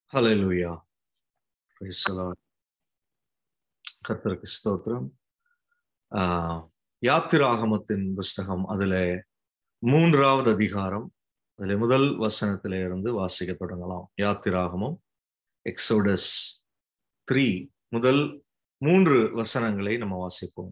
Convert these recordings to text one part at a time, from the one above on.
Hallelujah praise the lord கர்த்தருக்கு ஸ்தோத்திரம் ஆஹ் யாத்திராகமத்தின் புஸ்தகம் அதுல மூன்றாவது அதிகாரம் அதுல முதல் வசனத்தில இருந்து வாசிக்க தொடங்கலாம் யாத்திராகமம் எக்ஸோடஸ் த்ரீ முதல் மூன்று வசனங்களை நம்ம வாசிப்போம்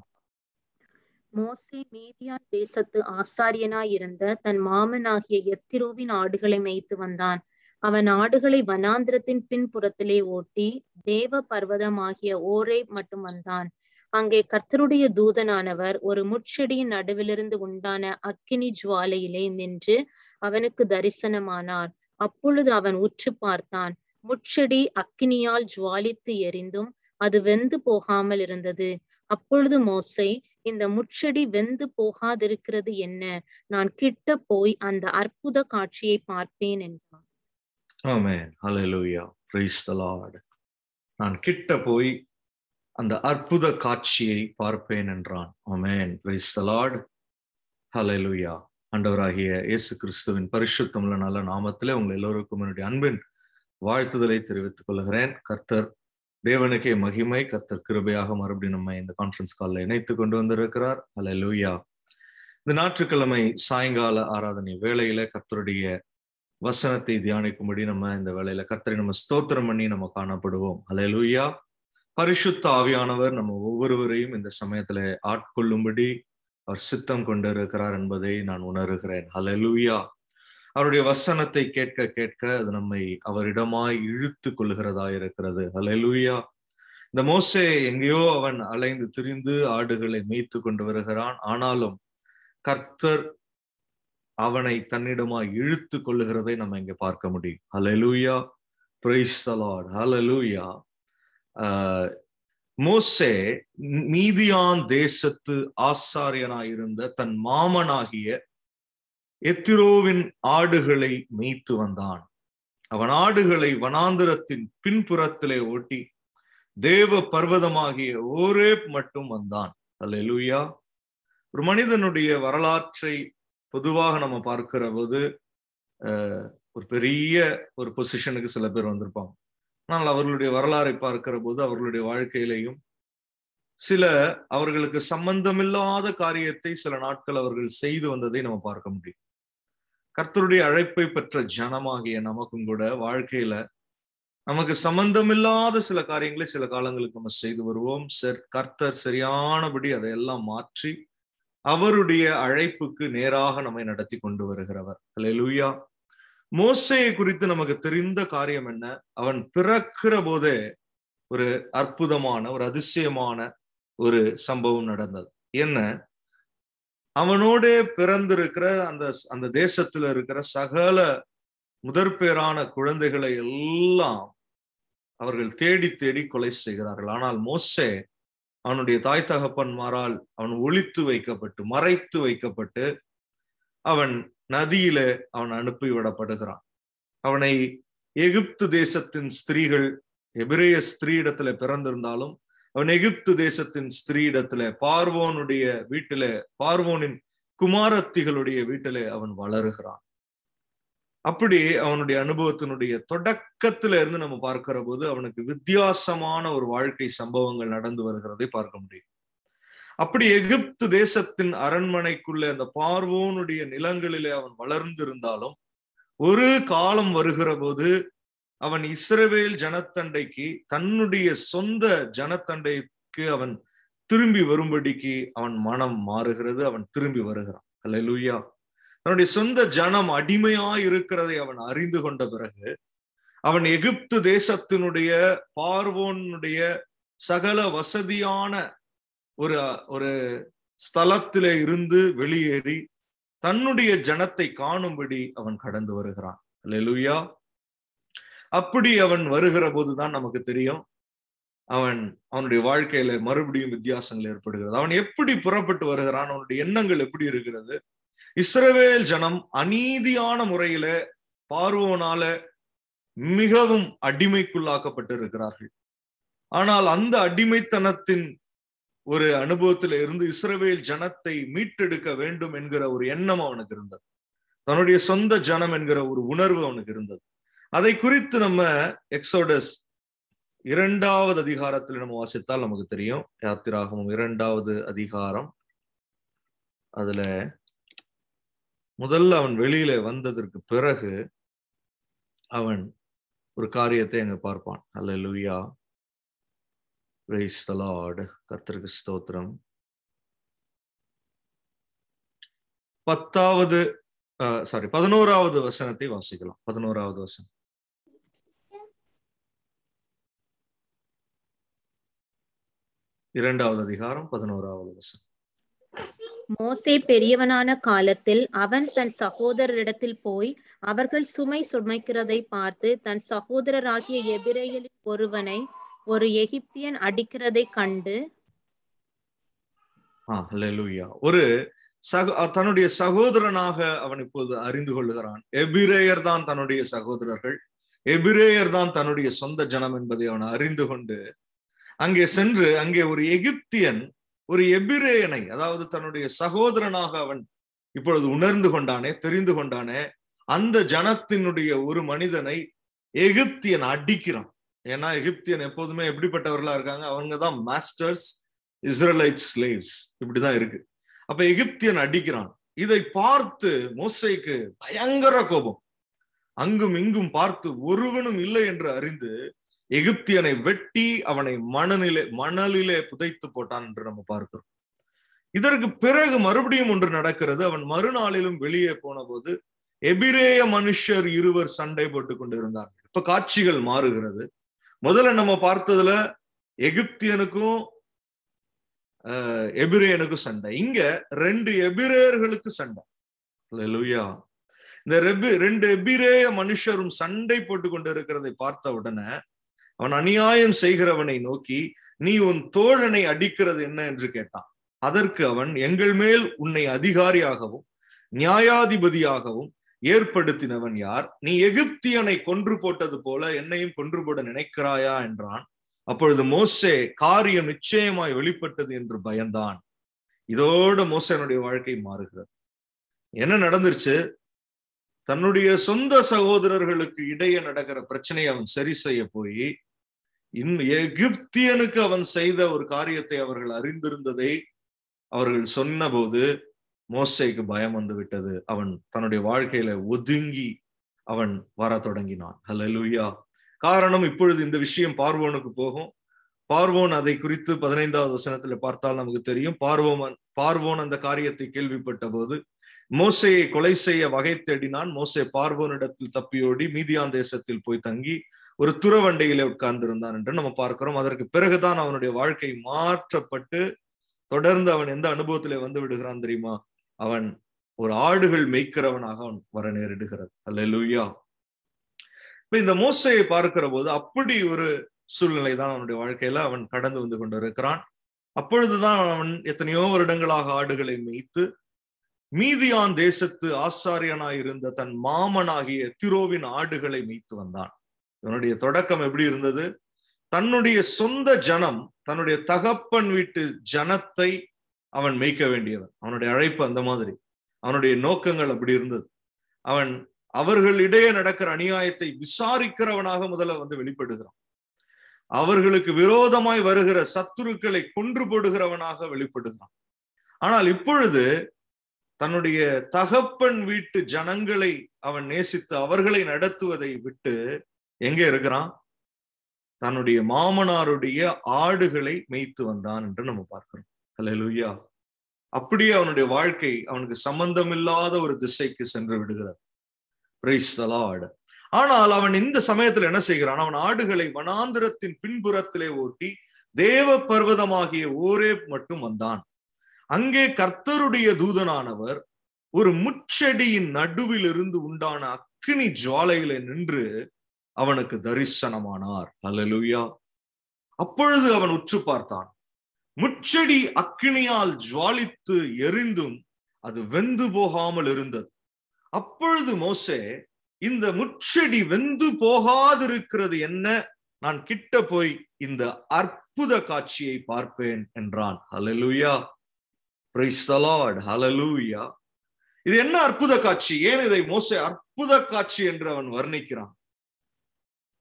மோசே மீதியான் தேசத்து ஆசாரியனாயிருந்த தன் மாமனாகிய எத்திரோவின் ஆடுகளை மேய்த்து வந்தான் அவன் ஆடுகளை வனாந்திரத்தின் பின்புறத்திலே ஓட்டி தேவ பர்வதமாகிய ஓரே மட்டும் வந்தான் அங்கே கர்த்தருடைய தூதனானவர் ஒரு முட்செடியின் நடுவிலிருந்து உண்டான அக்கினி ஜுவாலையிலே நின்று அவனுக்கு தரிசனமானார் அப்பொழுது அவன் உற்று பார்த்தான் முட்செடி அக்கினியால் ஜுவாலித்து எரிந்தும் அது வெந்து போகாமல் இருந்தது அப்பொழுது மோசை இந்த முட்செடி வெந்து போகாதிருக்கிறது என்ன நான் கிட்ட போய் அந்த அற்புத காட்சியை பார்ப்பேன் என்றான் ஆமென் ஹalleluya praise the lord நான் கிட்ட போய் அந்த அற்புத காட்சியை பார்ப்பேன் என்றான் ஆமென் praise the lord ஹalleluya ஆண்டவராகிய இயேசு கிறிஸ்துவின் பரிசுத்தமுள்ள நல்ல நாமத்திலே உங்கள் எல்லோருக்கும் என்னுடைய அன்பின் வாழ்த்துதலை தெரிவித்துக் கொள்கிறேன் கர்த்தர் தேவனுக்கே மகிமை கர்த்தர் கிருபையாக மறுபடியும் நம்ம இந்த கான்ஃபரன்ஸ் காலில் இணைத்து கொண்டு வந்திருக்கிறார் ஹalleluya இந்த ஞாயிற்றுக்கிழமை சாயங்கால ஆராதனை வேளையில கர்த்தருடைய வசனத்தை தியானிக்கும்படி நம்ம இந்த வேலையில கர்த்தரை நம்ம ஸ்தோத்திரம் பண்ணி நம்ம காணப்படுவோம் ஹalleluya பரிசுத்த ஆவியானவர் நம்ம ஒவ்வொருவரையும் இந்த சமயத்துல ஆட்கொள்ளும்படி அவர் சித்தம் கொண்டு இருக்கிறார் என்பதை நான் உணர்கிறேன் ஹalleluya அவருடைய வசனத்தை கேட்க கேட்க அது நம்மை அவரிடமாய் இழுத்து கொள்கிறதா இருக்கிறது ஹalleluya இந்த மோசே எங்கேயோ அவன் அலைந்து திரிந்து ஆடுகளை மேய்த்து கொண்டு வருகிறான் ஆனாலும் கர்த்தர் அவனை தன்னிடமாய் இழுத்து கொள்ளுகிறதை நம்ம இங்க பார்க்க முடியும் ஹalleluya praise the lord hallelujah மோசே மீதியான் தேசத்து ஆசாரியனாயிருந்த தன் மாமனாகிய எத்திரோவின் ஆடுகளை மேய்த்து வந்தான் அவன் ஆடுகளை வனாந்திரத்தின் பின்புறத்திலே ஓட்டி தேவ பர்வதமாகிய ஓரே மட்டும் வந்தான் அல்லேலூயா ஒரு மனிதனுடைய வரலாற்றை பொதுவாக நம்ம பார்க்கிற போது ஒரு பெரிய ஒரு பொசிஷனுக்கு சில பேர் வந்திருப்பாங்க ஆனால் அவர்களுடைய வரலாறை பார்க்கிற போது அவர்களுடைய வாழ்க்கையிலையும் சில அவர்களுக்கு சம்பந்தமில்லாத காரியத்தை சில நாட்கள் அவர்கள் செய்து வந்ததை நம்ம பார்க்க முடியும் கர்த்தருடைய அழைப்பை பெற்ற ஜனமாகிய நமக்கும் கூட வாழ்க்கையில நமக்கு சம்பந்தமில்லாத சில காரியங்களை சில காலங்களுக்கு நம்ம செய்து வருவோம் சர் கர்த்தர் சரியானபடி அதையெல்லாம் மாற்றி அவருடைய அழைப்புக்கு நேராக நம்மை நடத்தி கொண்டு வருகிறவர் லூயா மோசையை குறித்து நமக்கு தெரிந்த காரியம் என்ன அவன் பிறக்கிற போதே ஒரு அற்புதமான ஒரு அதிசயமான ஒரு சம்பவம் நடந்தது என்ன அவனோட பிறந்திருக்கிற அந்த அந்த தேசத்துல இருக்கிற சகல முதற்பேரான குழந்தைகளை எல்லாம் அவர்கள் தேடி தேடி கொலை செய்கிறார்கள் ஆனால் மோசே அவனுடைய தாய் தகப்பன்மாரால் அவன் ஒழித்து வைக்கப்பட்டு மறைத்து வைக்கப்பட்டு அவன் நதியில அவன் அனுப்பி விடப்படுகிறான் அவனை எகிப்து தேசத்தின் ஸ்திரீகள் எபிரேய ஸ்திரீ இடத்துல பிறந்திருந்தாலும் அவன் எகிப்து தேசத்தின் ஸ்திரீ இடத்துல பார்வோனுடைய வீட்டில பார்வோனின் குமாரத்திகளுடைய வீட்டில அவன் வளருகிறான் அப்படி அவனுடைய அனுபவத்தினுடைய தொடக்கத்துல இருந்து நம்ம பார்க்கிற போது அவனுக்கு வித்தியாசமான ஒரு வாழ்க்கை சம்பவங்கள் நடந்து வருகிறதை பார்க்க முடியும் அப்படி எகிப்து தேசத்தின் அரண்மனைக்குள்ள அந்த பார்வோனுடைய நிலங்களிலே அவன் வளர்ந்திருந்தாலும் ஒரு காலம் வருகிற போது அவன் இஸ்ரவேல் ஜனத்தண்டைக்கு தன்னுடைய சொந்த ஜனத்தண்டைக்கு அவன் திரும்பி வரும்படிக்கு அவன் மனம் மாறுகிறது அவன் திரும்பி வருகிறான் அல்ல லூயா தன்னுடைய சொந்த ஜனம் அடிமையா இருக்கிறதை அவன் அறிந்து கொண்ட பிறகு அவன் எகிப்து தேசத்தினுடைய பார்வோனுடைய சகல வசதியான ஒரு ஒரு ஸ்தலத்தில இருந்து வெளியேறி தன்னுடைய ஜனத்தை காணும்படி அவன் கடந்து வருகிறான் லெலுயா அப்படி அவன் வருகிற போதுதான் நமக்கு தெரியும் அவன் அவனுடைய வாழ்க்கையில மறுபடியும் வித்தியாசங்கள் ஏற்படுகிறது அவன் எப்படி புறப்பட்டு வருகிறான் அவனுடைய எண்ணங்கள் எப்படி இருக்கிறது இஸ்ரவேல் ஜனம் அநீதியான முறையில பார்வோனால மிகவும் அடிமைக்குள்ளாக்கப்பட்டு இருக்கிறார்கள் ஆனால் அந்த அடிமைத்தனத்தின் ஒரு அனுபவத்தில இருந்து இஸ்ரவேல் ஜனத்தை மீட்டெடுக்க வேண்டும் என்கிற ஒரு எண்ணம் அவனுக்கு இருந்தது தன்னுடைய சொந்த ஜனம் என்கிற ஒரு உணர்வு அவனுக்கு இருந்தது அதை குறித்து நம்ம எக்ஸோடஸ் இரண்டாவது அதிகாரத்தில் நம்ம வாசித்தால் நமக்கு தெரியும் யாத்திராகமும் இரண்டாவது அதிகாரம் அதுல முதல்ல அவன் வெளியில வந்ததற்கு பிறகு அவன் ஒரு காரியத்தை அங்க பார்ப்பான் அல்ல லூயா த லார்ட் கர்த்தருக்கு ஸ்தோத்திரம் பத்தாவது சாரி பதினோராவது வசனத்தை வாசிக்கலாம் பதினோராவது வசனம் இரண்டாவது அதிகாரம் பதினோராவது வசனம் மோசே பெரியவனான காலத்தில் அவன் தன் சகோதரரிடத்தில் போய் அவர்கள் சுமை சுமைக்கிறதை பார்த்து தன் சகோதரராகிய எபிரேயலில் ஒருவனை ஒரு எகிப்தியன் அடிக்கிறதை கண்டு ஒரு சக தன்னுடைய சகோதரனாக அவன் இப்போது அறிந்து கொள்ளுகிறான் எபிரேயர் தான் தன்னுடைய சகோதரர்கள் எபிரேயர் தான் தன்னுடைய சொந்த ஜனம் என்பதை அவன் அறிந்து கொண்டு அங்கே சென்று அங்கே ஒரு எகிப்தியன் ஒரு எபிரேயனை அதாவது தன்னுடைய சகோதரனாக அவன் இப்பொழுது உணர்ந்து கொண்டானே தெரிந்து கொண்டானே அந்த ஜனத்தினுடைய ஒரு மனிதனை எகிப்தியன் அடிக்கிறான் ஏன்னா எகிப்தியன் எப்போதுமே எப்படிப்பட்டவர்களா இருக்காங்க அவங்க தான் மாஸ்டர்ஸ் இஸ்ரலைட் ஸ்லேவ்ஸ் இப்படிதான் இருக்கு அப்ப எகிப்தியன் அடிக்கிறான் இதை பார்த்து மோசைக்கு பயங்கர கோபம் அங்கும் இங்கும் பார்த்து ஒருவனும் இல்லை என்று அறிந்து எகிப்தியனை வெட்டி அவனை மணநிலே மணலிலே புதைத்து போட்டான் என்று நம்ம பார்க்கிறோம் இதற்கு பிறகு மறுபடியும் ஒன்று நடக்கிறது அவன் மறுநாளிலும் வெளியே போன போது எபிரேய மனுஷர் இருவர் சண்டை போட்டு கொண்டிருந்தார்கள் இப்ப காட்சிகள் மாறுகிறது முதல்ல நம்ம பார்த்ததுல எகிப்தியனுக்கும் எபிரேயனுக்கும் சண்டை இங்க ரெண்டு எபிரேயர்களுக்கு சண்டை லூயா இந்த ரெபி ரெண்டு எபிரேய மனுஷரும் சண்டை போட்டு கொண்டு இருக்கிறதை பார்த்த உடனே அவன் அநியாயம் செய்கிறவனை நோக்கி நீ உன் தோழனை அடிக்கிறது என்ன என்று கேட்டான் அதற்கு அவன் எங்கள் மேல் உன்னை அதிகாரியாகவும் நியாயாதிபதியாகவும் ஏற்படுத்தினவன் யார் நீ எகிப்தியனை கொன்று போட்டது போல என்னையும் கொன்று போட நினைக்கிறாயா என்றான் அப்பொழுது மோசே காரியம் நிச்சயமாய் வெளிப்பட்டது என்று பயந்தான் இதோட மோசனுடைய வாழ்க்கை மாறுகிறது என்ன நடந்துருச்சு தன்னுடைய சொந்த சகோதரர்களுக்கு இடையே நடக்கிற பிரச்சனையை அவன் சரி செய்ய போய் இன் எகிப்தியனுக்கு அவன் செய்த ஒரு காரியத்தை அவர்கள் அறிந்திருந்ததை அவர்கள் சொன்னபோது மோசைக்கு பயம் வந்து விட்டது அவன் தன்னுடைய வாழ்க்கையில ஒதுங்கி அவன் வர தொடங்கினான் ஹலலுயா காரணம் இப்பொழுது இந்த விஷயம் பார்வோனுக்கு போகும் பார்வோன் அதை குறித்து பதினைந்தாவது வசனத்துல பார்த்தால் நமக்கு தெரியும் பார்வோன் பார்வோன் அந்த காரியத்தை கேள்விப்பட்ட போது மோசையை கொலை செய்ய வகை தேடினான் மோசே பார்வோனிடத்தில் தப்பியோடி மீதியான் தேசத்தில் போய் தங்கி ஒரு துறவண்டையிலே உட்கார்ந்திருந்தான் என்று நம்ம பார்க்கிறோம் அதற்கு பிறகுதான் அவனுடைய வாழ்க்கை மாற்றப்பட்டு தொடர்ந்து அவன் எந்த அனுபவத்திலே வந்து விடுகிறான் தெரியுமா அவன் ஒரு ஆடுகள் மேய்க்கிறவனாக அவன் வர நேரிடுகிறது அல்ல லூயா இப்ப இந்த மோசையை பார்க்கிற போது அப்படி ஒரு சூழ்நிலை தான் அவனுடைய வாழ்க்கையில அவன் கடந்து வந்து கொண்டிருக்கிறான் அப்பொழுதுதான் அவன் எத்தனையோ வருடங்களாக ஆடுகளை மேய்த்து மீதியான் தேசத்து ஆசாரியனாய் இருந்த தன் மாமனாகிய திரோவின் ஆடுகளை மீத்து வந்தான் இவனுடைய தொடக்கம் எப்படி இருந்தது தன்னுடைய சொந்த ஜனம் தன்னுடைய தகப்பன் வீட்டு ஜனத்தை அவன் மேய்க்க வேண்டியவன் அவனுடைய அழைப்பு அந்த மாதிரி அவனுடைய நோக்கங்கள் அப்படி இருந்தது அவன் அவர்களிடையே நடக்கிற அநியாயத்தை விசாரிக்கிறவனாக முதல்ல வந்து வெளிப்படுகிறான் அவர்களுக்கு விரோதமாய் வருகிற சத்துருக்களை கொன்று போடுகிறவனாக வெளிப்படுகிறான் ஆனால் இப்பொழுது தன்னுடைய தகப்பன் வீட்டு ஜனங்களை அவன் நேசித்து அவர்களை நடத்துவதை விட்டு எங்க இருக்கிறான் தன்னுடைய மாமனாருடைய ஆடுகளை மேய்த்து வந்தான் என்று நம்ம பார்க்கிறோம் ஹலலுயா அப்படியே அவனுடைய வாழ்க்கை அவனுக்கு சம்பந்தம் இல்லாத ஒரு திசைக்கு சென்று விடுகிறார் ஆனால் அவன் இந்த சமயத்துல என்ன செய்கிறான் அவன் ஆடுகளை வனாந்திரத்தின் பின்புறத்திலே ஓட்டி தேவ பர்வதமாகிய ஓரே மட்டும் வந்தான் அங்கே கர்த்தருடைய தூதனானவர் ஒரு முச்செடியின் நடுவில் இருந்து உண்டான அக்னி ஜுவாலையில நின்று அவனுக்கு தரிசனமானார் அல்லலுயா அப்பொழுது அவன் உற்று பார்த்தான் முச்செடி அக்னியால் ஜுவாலித்து எரிந்தும் அது வெந்து போகாமல் இருந்தது அப்பொழுது மோசே இந்த முச்செடி வெந்து போகாதிருக்கிறது என்ன நான் கிட்ட போய் இந்த அற்புத காட்சியை பார்ப்பேன் என்றான் ஹலலுயா ஹலலூயா இது என்ன அற்புத காட்சி ஏன் இதை மோசே அற்புத காட்சி என்று அவன் வர்ணிக்கிறான்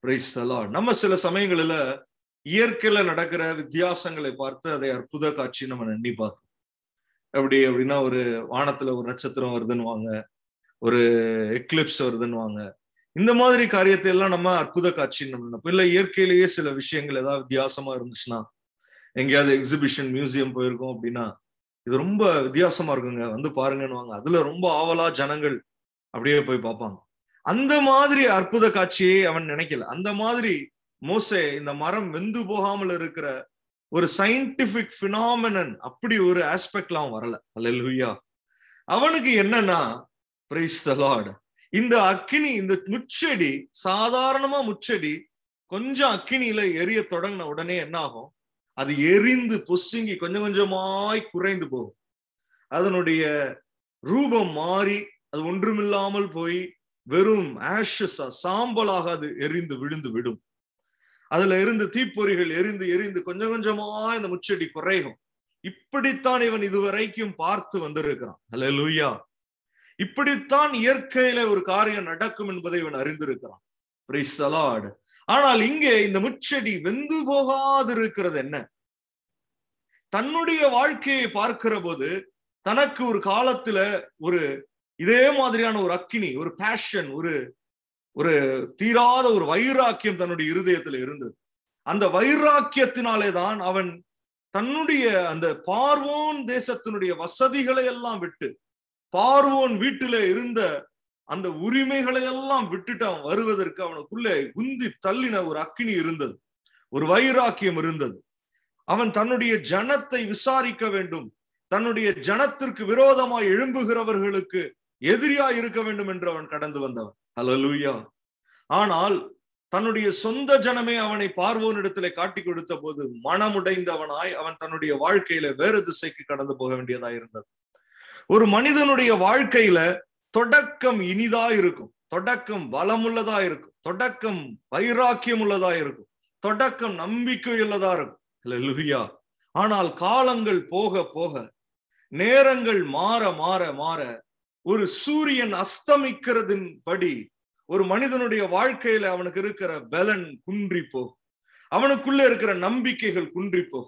Praise the Lord. நம்ம சில சமயங்களில இயற்கையில நடக்கிற வித்தியாசங்களை பார்த்து அதை அற்புத காட்சி நம்ம நம்பி பார்ப்போம் எப்படி அப்படின்னா ஒரு வானத்துல ஒரு நட்சத்திரம் வருதுன்னு வாங்க ஒரு எக்லிப்ஸ் வருதுன்னு வாங்க இந்த மாதிரி காரியத்தை எல்லாம் நம்ம அற்புத காட்சின்னு நம்ம நினைப்போம் இல்ல இயற்கையிலேயே சில விஷயங்கள் ஏதாவது வித்தியாசமா இருந்துச்சுன்னா எங்கேயாவது எக்ஸிபிஷன் மியூசியம் போயிருக்கோம் அப்படின்னா இது ரொம்ப வித்தியாசமா இருக்குங்க வந்து பாருங்கன்னு வாங்க அதுல ரொம்ப ஆவலா ஜனங்கள் அப்படியே போய் பார்ப்பாங்க அந்த மாதிரி அற்புத காட்சியை அவன் நினைக்கல அந்த மாதிரி மோசே இந்த மரம் வெந்து போகாமல் இருக்கிற ஒரு சயின்டிபிக் பினாமினன் அப்படி ஒரு ஆஸ்பெக்ட்லாம் வரல அல்லா அவனுக்கு என்னன்னா பிரைஸ் த லார்ட் இந்த அக்கினி இந்த முச்செடி சாதாரணமா முச்செடி கொஞ்சம் அக்கினியில எரிய தொடங்கின உடனே என்ன ஆகும் அது எரிந்து பொசுங்கி கொஞ்சம் கொஞ்சமாய் குறைந்து போகும் அதனுடைய ரூபம் மாறி அது ஒன்றுமில்லாமல் போய் வெறும் ஆஷஸா சாம்பலாக அது எரிந்து விழுந்து விடும் அதுல இருந்து தீப்பொறிகள் எரிந்து எரிந்து கொஞ்சம் கொஞ்சமா இந்த முச்செடி குறையும் இப்படித்தான் இவன் இதுவரைக்கும் பார்த்து வந்திருக்கிறான் அல்ல லூயா இப்படித்தான் இயற்கையில ஒரு காரியம் நடக்கும் என்பதை இவன் அறிந்திருக்கிறான் ஆனால் இங்கே இந்த முச்செடி வெந்து போகாதிருக்கிறது என்ன தன்னுடைய வாழ்க்கையை பார்க்கிற போது தனக்கு ஒரு காலத்துல ஒரு இதே மாதிரியான ஒரு அக்கினி ஒரு பேஷன் ஒரு ஒரு தீராத ஒரு வைராக்கியம் தன்னுடைய இருதயத்துல இருந்தது அந்த வைராக்கியத்தினாலே தான் அவன் தன்னுடைய அந்த பார்வோன் தேசத்தினுடைய வசதிகளை எல்லாம் விட்டு பார்வோன் வீட்டில இருந்த அந்த உரிமைகளை எல்லாம் விட்டுட்டு அவன் வருவதற்கு அவனுக்குள்ளே குந்தி தள்ளின ஒரு அக்கினி இருந்தது ஒரு வைராக்கியம் இருந்தது அவன் தன்னுடைய ஜனத்தை விசாரிக்க வேண்டும் தன்னுடைய ஜனத்திற்கு விரோதமாய் எழும்புகிறவர்களுக்கு எதிரியா இருக்க வேண்டும் என்று அவன் கடந்து வந்தவன் ஹலலூயா ஆனால் தன்னுடைய சொந்த ஜனமே அவனை பார்வோனிடத்திலே காட்டி கொடுத்த போது மனமுடைந்தவனாய் அவன் தன்னுடைய வாழ்க்கையில வேறு திசைக்கு கடந்து போக வேண்டியதா இருந்தது ஒரு மனிதனுடைய வாழ்க்கையில தொடக்கம் இனிதா இருக்கும் தொடக்கம் பலமுள்ளதா இருக்கும் தொடக்கம் வைராக்கியம் உள்ளதா இருக்கும் தொடக்கம் நம்பிக்கை உள்ளதா இருக்கும் லுஹியா ஆனால் காலங்கள் போக போக நேரங்கள் மாற மாற மாற ஒரு சூரியன் அஸ்தமிக்கிறதின் படி ஒரு மனிதனுடைய வாழ்க்கையில அவனுக்கு இருக்கிற பலன் குன்றி போகும் அவனுக்குள்ள இருக்கிற நம்பிக்கைகள் குன்றி போகும்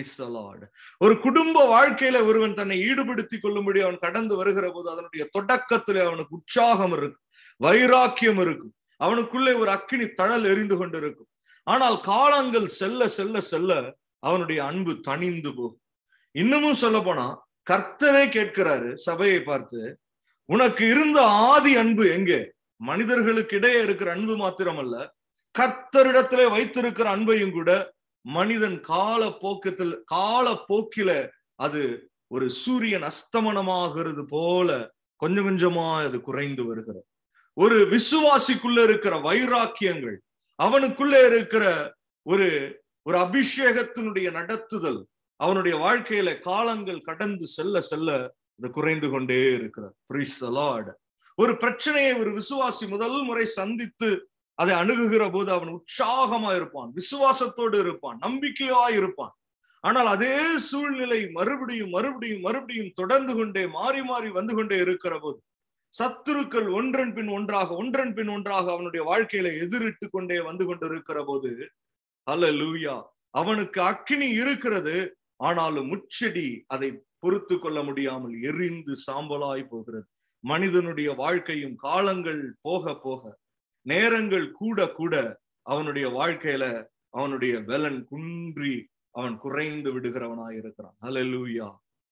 ஒரு குடும்ப வாழ்க்கையில ஒருவன் தன்னை ஈடுபடுத்திக் கொள்ளும்படி அவன் கடந்து வருகிற போது அதனுடைய தொடக்கத்துல அவனுக்கு உற்சாகம் இருக்கும் வைராக்கியம் இருக்கும் அவனுக்குள்ளே ஒரு அக்கினி தழல் எரிந்து கொண்டு இருக்கும் ஆனால் காலங்கள் செல்ல செல்ல செல்ல அவனுடைய அன்பு தணிந்து போகும் இன்னமும் சொல்ல போனா கர்த்தரே கேட்கிறாரு சபையை பார்த்து உனக்கு இருந்த ஆதி அன்பு எங்கே மனிதர்களுக்கு இடையே இருக்கிற அன்பு மாத்திரமல்ல கர்த்தரிடத்திலே வைத்திருக்கிற அன்பையும் கூட மனிதன் கால போக்கத்தில் கால போக்கில அது ஒரு சூரியன் அஸ்தமனமாகிறது போல கொஞ்சம் கொஞ்சமா அது குறைந்து வருகிறது ஒரு விசுவாசிக்குள்ள இருக்கிற வைராக்கியங்கள் அவனுக்குள்ள இருக்கிற ஒரு ஒரு அபிஷேகத்தினுடைய நடத்துதல் அவனுடைய வாழ்க்கையில காலங்கள் கடந்து செல்ல செல்ல அது குறைந்து கொண்டே இருக்கிறார் ஒரு பிரச்சனையை ஒரு விசுவாசி முதல் முறை சந்தித்து அதை அணுகுகிற போது அவன் உற்சாகமா இருப்பான் விசுவாசத்தோடு இருப்பான் நம்பிக்கையா இருப்பான் ஆனால் அதே சூழ்நிலை மறுபடியும் மறுபடியும் மறுபடியும் தொடர்ந்து கொண்டே மாறி மாறி வந்து கொண்டே இருக்கிற போது சத்துருக்கள் ஒன்றன் பின் ஒன்றாக ஒன்றன் பின் ஒன்றாக அவனுடைய வாழ்க்கையில எதிரிட்டு கொண்டே வந்து கொண்டு இருக்கிற போது அல்ல லூயா அவனுக்கு அக்கினி இருக்கிறது ஆனாலும் முச்செடி அதை பொறுத்து கொள்ள முடியாமல் எரிந்து சாம்பலாய் போகிறது மனிதனுடைய வாழ்க்கையும் காலங்கள் போக போக நேரங்கள் கூட கூட அவனுடைய வாழ்க்கையில அவனுடைய பலன் குன்றி அவன் குறைந்து விடுகிறவனாய் இருக்கிறான் அலலூயா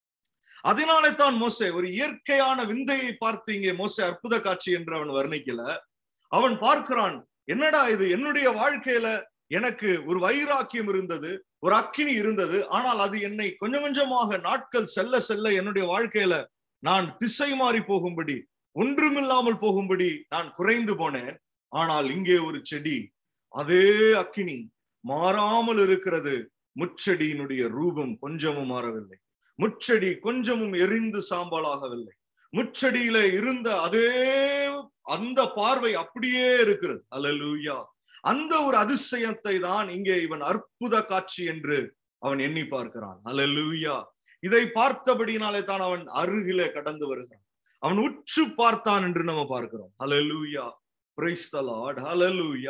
அதனாலே தான் மோசே ஒரு இயற்கையான விந்தையை பார்த்து இங்கே மோசே அற்புத காட்சி என்று அவன் வர்ணிக்கல அவன் பார்க்கிறான் என்னடா இது என்னுடைய வாழ்க்கையில எனக்கு ஒரு வைராக்கியம் இருந்தது ஒரு அக்கினி இருந்தது ஆனால் அது என்னை கொஞ்சம் கொஞ்சமாக நாட்கள் செல்ல செல்ல என்னுடைய வாழ்க்கையில நான் திசை மாறி போகும்படி ஒன்றுமில்லாமல் போகும்படி நான் குறைந்து போனேன் ஆனால் இங்கே ஒரு செடி அதே அக்கினி மாறாமல் இருக்கிறது முச்செடியினுடைய ரூபம் கொஞ்சமும் மாறவில்லை முச்செடி கொஞ்சமும் எரிந்து சாம்பலாகவில்லை முச்செடியில இருந்த அதே அந்த பார்வை அப்படியே இருக்கிறது அலலூயா அந்த ஒரு அதிசயத்தை தான் இங்கே இவன் அற்புத காட்சி என்று அவன் எண்ணி பார்க்கிறான் அலலூயா இதை பார்த்தபடினாலே தான் அவன் அருகிலே கடந்து வருகிறான் அவன் உற்று பார்த்தான் என்று நம்ம பார்க்கிறோம் அலலூயா பிரைஸ் த லார்ட் ஹalleluya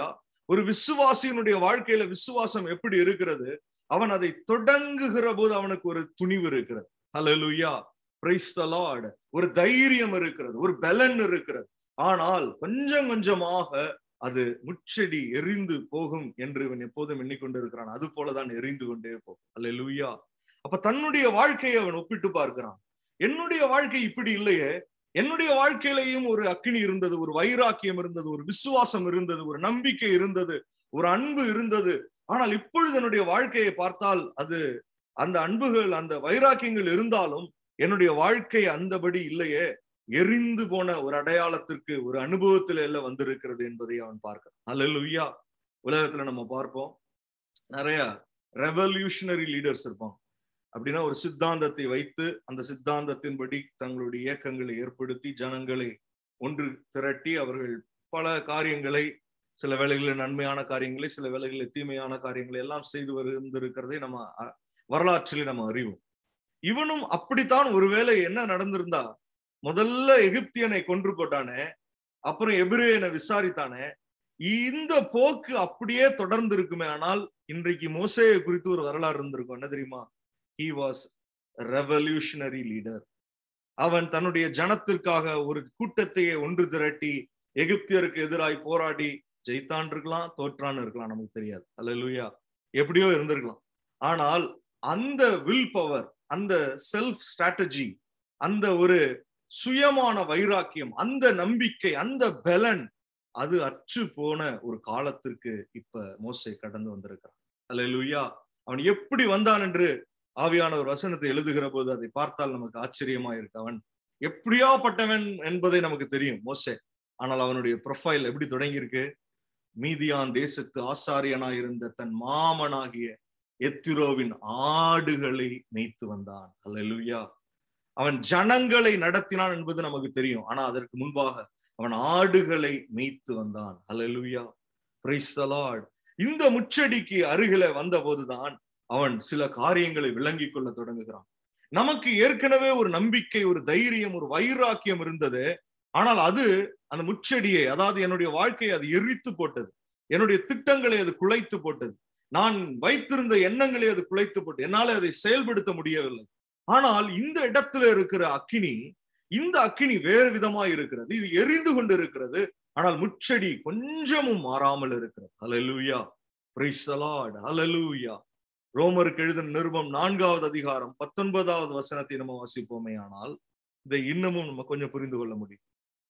ஒரு விசுவாசியினுடைய வாழ்க்கையில விசுவாசம் எப்படி இருக்கிறது அவன் அதை தொடங்குகிற போது அவனுக்கு ஒரு துணிவு இருக்கிறது ஹalleluya praise the lord ஒரு தைரியம் இருக்கிறது ஒரு பலன் இருக்கிறது ஆனால் கொஞ்சம் கொஞ்சமாக அது முச்செடி எரிந்து போகும் என்று இவன் எப்போதும் எண்ணிக்கொண்டிருக்கிறான் அது போலதான் எரிந்து கொண்டே போகும் அல்லேலூயா அப்ப தன்னுடைய வாழ்க்கையை அவன் ஒப்பிட்டு பார்க்கிறான் என்னுடைய வாழ்க்கை இப்படி இல்லையே என்னுடைய வாழ்க்கையிலையும் ஒரு அக்கினி இருந்தது ஒரு வைராக்கியம் இருந்தது ஒரு விசுவாசம் இருந்தது ஒரு நம்பிக்கை இருந்தது ஒரு அன்பு இருந்தது ஆனால் இப்பொழுது என்னுடைய வாழ்க்கையை பார்த்தால் அது அந்த அன்புகள் அந்த வைராக்கியங்கள் இருந்தாலும் என்னுடைய வாழ்க்கை அந்தபடி இல்லையே எரிந்து போன ஒரு அடையாளத்திற்கு ஒரு அனுபவத்துல எல்லாம் வந்திருக்கிறது என்பதை அவன் பார்க்கிறான் அல்லேலூயா உலகத்துல நம்ம பார்ப்போம் நிறைய ரெவல்யூஷனரி லீடர்ஸ் இருப்பாங்க அப்படின்னா ஒரு சித்தாந்தத்தை வைத்து அந்த சித்தாந்தத்தின்படி தங்களுடைய இயக்கங்களை ஏற்படுத்தி ஜனங்களை ஒன்று திரட்டி அவர்கள் பல காரியங்களை சில வேளைகளில் நன்மையான காரியங்களை சில வேளைகளில் தீமையான காரியங்களை எல்லாம் செய்து வந்திருக்கிறதை நம்ம அ- வரலாற்றிலே நம்ம அறிவோம் இவனும் அப்படித்தான் ஒருவேளை என்ன நடந்திருந்தா முதல்ல எகிப்தியனை கொன்று போட்டானே அப்புறம் எபிரேயனை விசாரித்தானே இந்த போக்கு அப்படியே தொடர்ந்து இருக்குமே ஆனால் இன்றைக்கு மோசேயை குறித்து ஒரு வரலாறு இருந்திருக்கும் என்ன தெரியுமா ஹி வாஸ் ரெவல்யூஷனரி லீடர் அவன் தன்னுடைய ஜனத்திற்காக ஒரு கூட்டத்தையே ஒன்று திரட்டி எகிப்தியருக்கு எதிராய் போராடி ஜெயித்தான் இருக்கலாம் தோற்றான்னு இருக்கலாம் நமக்கு தெரியாது அல்லேலூயா எப்படியோ இருந்திருக்கலாம் ஆனால் அந்த வில் பவர் அந்த செல்ஃப் ஸ்ட்ராட்டஜி அந்த ஒரு சுயமான வைராக்கியம் அந்த நம்பிக்கை அந்த பலன் அது அற்று போன ஒரு காலத்திற்கு இப்ப மோசே கடந்து வந்திருக்கிறான் அல்லேலூயா அவன் எப்படி வந்தான் என்று ஆவியான ஒரு வசனத்தை எழுதுகிற போது அதை பார்த்தால் நமக்கு ஆச்சரியமா இருக்கு அவன் எப்படியாப்பட்டவன் என்பதை நமக்கு தெரியும் மோசே ஆனால் அவனுடைய ப்ரொஃபைல் எப்படி தொடங்கி இருக்கு மீதியான் தேசத்து ஆசாரியனா இருந்த தன் மாமனாகிய எத்திரோவின் ஆடுகளை மேய்த்து வந்தான் அல்லேலூயா அவன் ஜனங்களை நடத்தினான் என்பது நமக்கு தெரியும் ஆனா அதற்கு முன்பாக அவன் ஆடுகளை மேய்த்து வந்தான் அல்லேலூயா பிரைஸ் த லார்ட் இந்த முச்சடிக்கு அருகில வந்த போதுதான் அவன் சில காரியங்களை விளங்கிக் கொள்ள தொடங்குகிறான் நமக்கு ஏற்கனவே ஒரு நம்பிக்கை ஒரு தைரியம் ஒரு வைராக்கியம் இருந்தது ஆனால் அது அந்த முச்செடியை அதாவது என்னுடைய வாழ்க்கையை அது எரித்து போட்டது என்னுடைய திட்டங்களை அது குலைத்து போட்டது நான் வைத்திருந்த எண்ணங்களை அது குலைத்து போட்டு என்னால அதை செயல்படுத்த முடியவில்லை ஆனால் இந்த இடத்துல இருக்கிற அக்கினி இந்த அக்கினி வேறு விதமா இருக்கிறது இது எரிந்து கொண்டு இருக்கிறது ஆனால் முச்செடி கொஞ்சமும் மாறாமல் இருக்கிறது hallelujah praise the lord hallelujah ரோமருக்கு எழுதின நிருபம் நான்காவது அதிகாரம் பத்தொன்பதாவது வசனத்தை நம்ம வாசிப்போமே ஆனால் இதை இன்னமும் நம்ம கொஞ்சம் புரிந்து கொள்ள முடியும்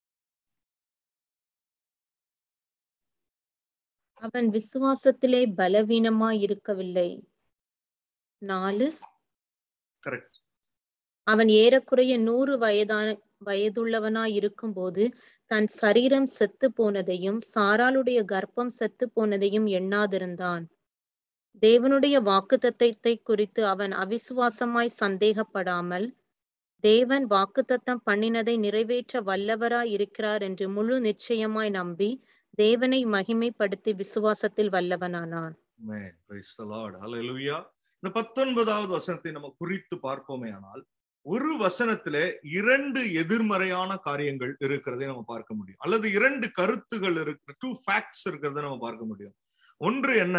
அவன் விசுவாசத்திலே பலவீனமாய் இருக்கவில்லை நாலு கரெக்ட் அவன் ஏறக்குறைய நூறு வயதான வயதுள்ளவனாய் இருக்கும்போது தன் சரீரம் செத்து போனதையும் சாராளுடைய கர்ப்பம் செத்து போனதையும் எண்ணாதிருந்தான் தேவனுடைய வாக்குத்தத்தத்தை குறித்து அவன் அவிசுவாசமாய் சந்தேகப்படாமல் தேவன் வாக்குத்தத்தம் பண்ணினதை நிறைவேற்ற வல்லவராய் இருக்கிறார் என்று முழு நிச்சயமாய் நம்பி தேவனை மகிமைப்படுத்தி விசுவாசத்தில் வல்லவனானான் Amen. Praise the Lord. Hallelujah. இந்த பத்தொன்பதாவது வசனத்தை நம்ம குறித்து பார்ப்போமே ஆனால் ஒரு வசனத்திலே இரண்டு எதிர்மறையான காரியங்கள் இருக்கிறதை நம்ம பார்க்க முடியும் அல்லது இரண்டு கருத்துகள் இருக்கிற டூ ஃபேக்ட்ஸ் இருக்கிறத நம்ம பார்க்க முடியும் ஒன்று என்ன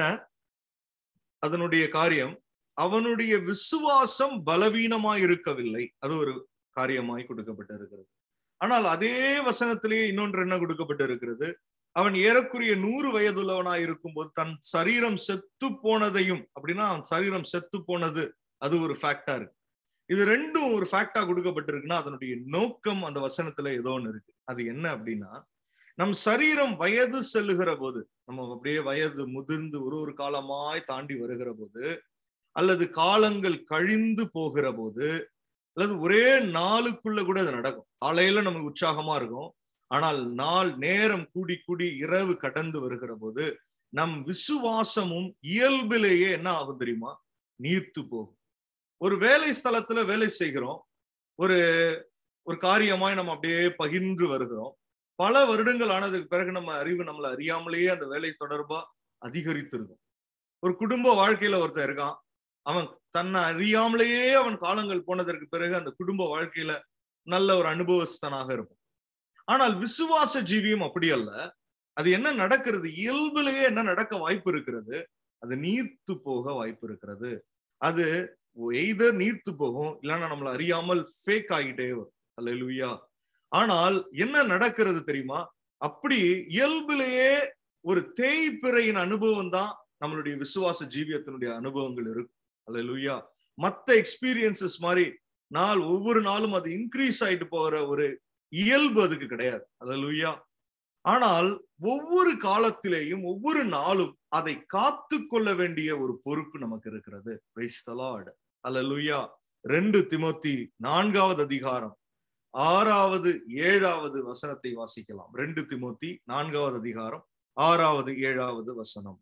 அதனுடைய காரியம் அவனுடைய விசுவாசம் பலவீனமாய் இருக்கவில்லை அது ஒரு காரியமாய் கொடுக்கப்பட்டு இருக்கிறது ஆனால் அதே வசனத்திலேயே இன்னொன்று என்ன கொடுக்கப்பட்டு இருக்கிறது அவன் ஏறக்குறைய நூறு வயதுள்ளவனாய் இருக்கும்போது தன் சரீரம் செத்து போனதையும் அப்படின்னா அவன் சரீரம் செத்து போனது அது ஒரு ஃபேக்டா இருக்கு இது ரெண்டும் ஒரு ஃபேக்டா கொடுக்கப்பட்டிருக்குன்னா அதனுடைய நோக்கம் அந்த வசனத்துல ஏதோ ஒன்று இருக்கு அது என்ன அப்படின்னா நம் சரீரம் வயது செல்லுகிற போது நம்ம அப்படியே வயது முதிர்ந்து ஒரு ஒரு காலமாய் தாண்டி வருகிற போது அல்லது காலங்கள் கழிந்து போகிற போது அல்லது ஒரே நாளுக்குள்ள கூட அது நடக்கும் காலையில நமக்கு உற்சாகமா இருக்கும் ஆனால் நாள் நேரம் கூடி கூடி இரவு கடந்து வருகிற போது நம் விசுவாசமும் இயல்பிலேயே என்ன ஆகும் தெரியுமா நீர்த்து போகும் ஒரு வேலை ஸ்தலத்துல வேலை செய்கிறோம் ஒரு ஒரு காரியமாய் நம்ம அப்படியே பகிர்ந்து வருகிறோம் பல வருடங்கள் ஆனதுக்கு பிறகு நம்ம அறிவு நம்மளை அறியாமலேயே அந்த வேலை தொடர்பா அதிகரித்திருக்கும் ஒரு குடும்ப வாழ்க்கையில ஒருத்தன் இருக்கான் அவன் தன்னை அறியாமலேயே அவன் காலங்கள் போனதற்கு பிறகு அந்த குடும்ப வாழ்க்கையில நல்ல ஒரு அனுபவஸ்தனாக இருக்கும் ஆனால் விசுவாச ஜீவியும் அப்படி அல்ல அது என்ன நடக்கிறது இயல்புலயே என்ன நடக்க வாய்ப்பு இருக்கிறது அது நீர்த்து போக வாய்ப்பு இருக்கிறது அது எய்தர் நீர்த்து போகும் இல்லைன்னா நம்மள அறியாமல் ஃபேக் ஆகிட்டே வரும் அல்ல ஆனால் என்ன நடக்கிறது தெரியுமா அப்படி இயல்பிலேயே ஒரு தேய்பிறையின் அனுபவம் தான் நம்மளுடைய விசுவாச ஜீவியத்தினுடைய அனுபவங்கள் இருக்கும் அல்ல மத்த எக்ஸ்பீரியன்சஸ் மாதிரி நாள் ஒவ்வொரு நாளும் அது இன்க்ரீஸ் ஆயிட்டு போகிற ஒரு இயல்பு அதுக்கு கிடையாது அல்ல ஆனால் ஒவ்வொரு காலத்திலேயும் ஒவ்வொரு நாளும் அதை காத்து கொள்ள வேண்டிய ஒரு பொறுப்பு நமக்கு இருக்கிறது அல்ல ரெண்டு திமோத்தி நான்காவது அதிகாரம் ஆறாவது ஏழாவது வசனத்தை வாசிக்கலாம் ரெண்டு திமோத்தி நான்காவது அதிகாரம் ஆறாவது ஏழாவது வசனம்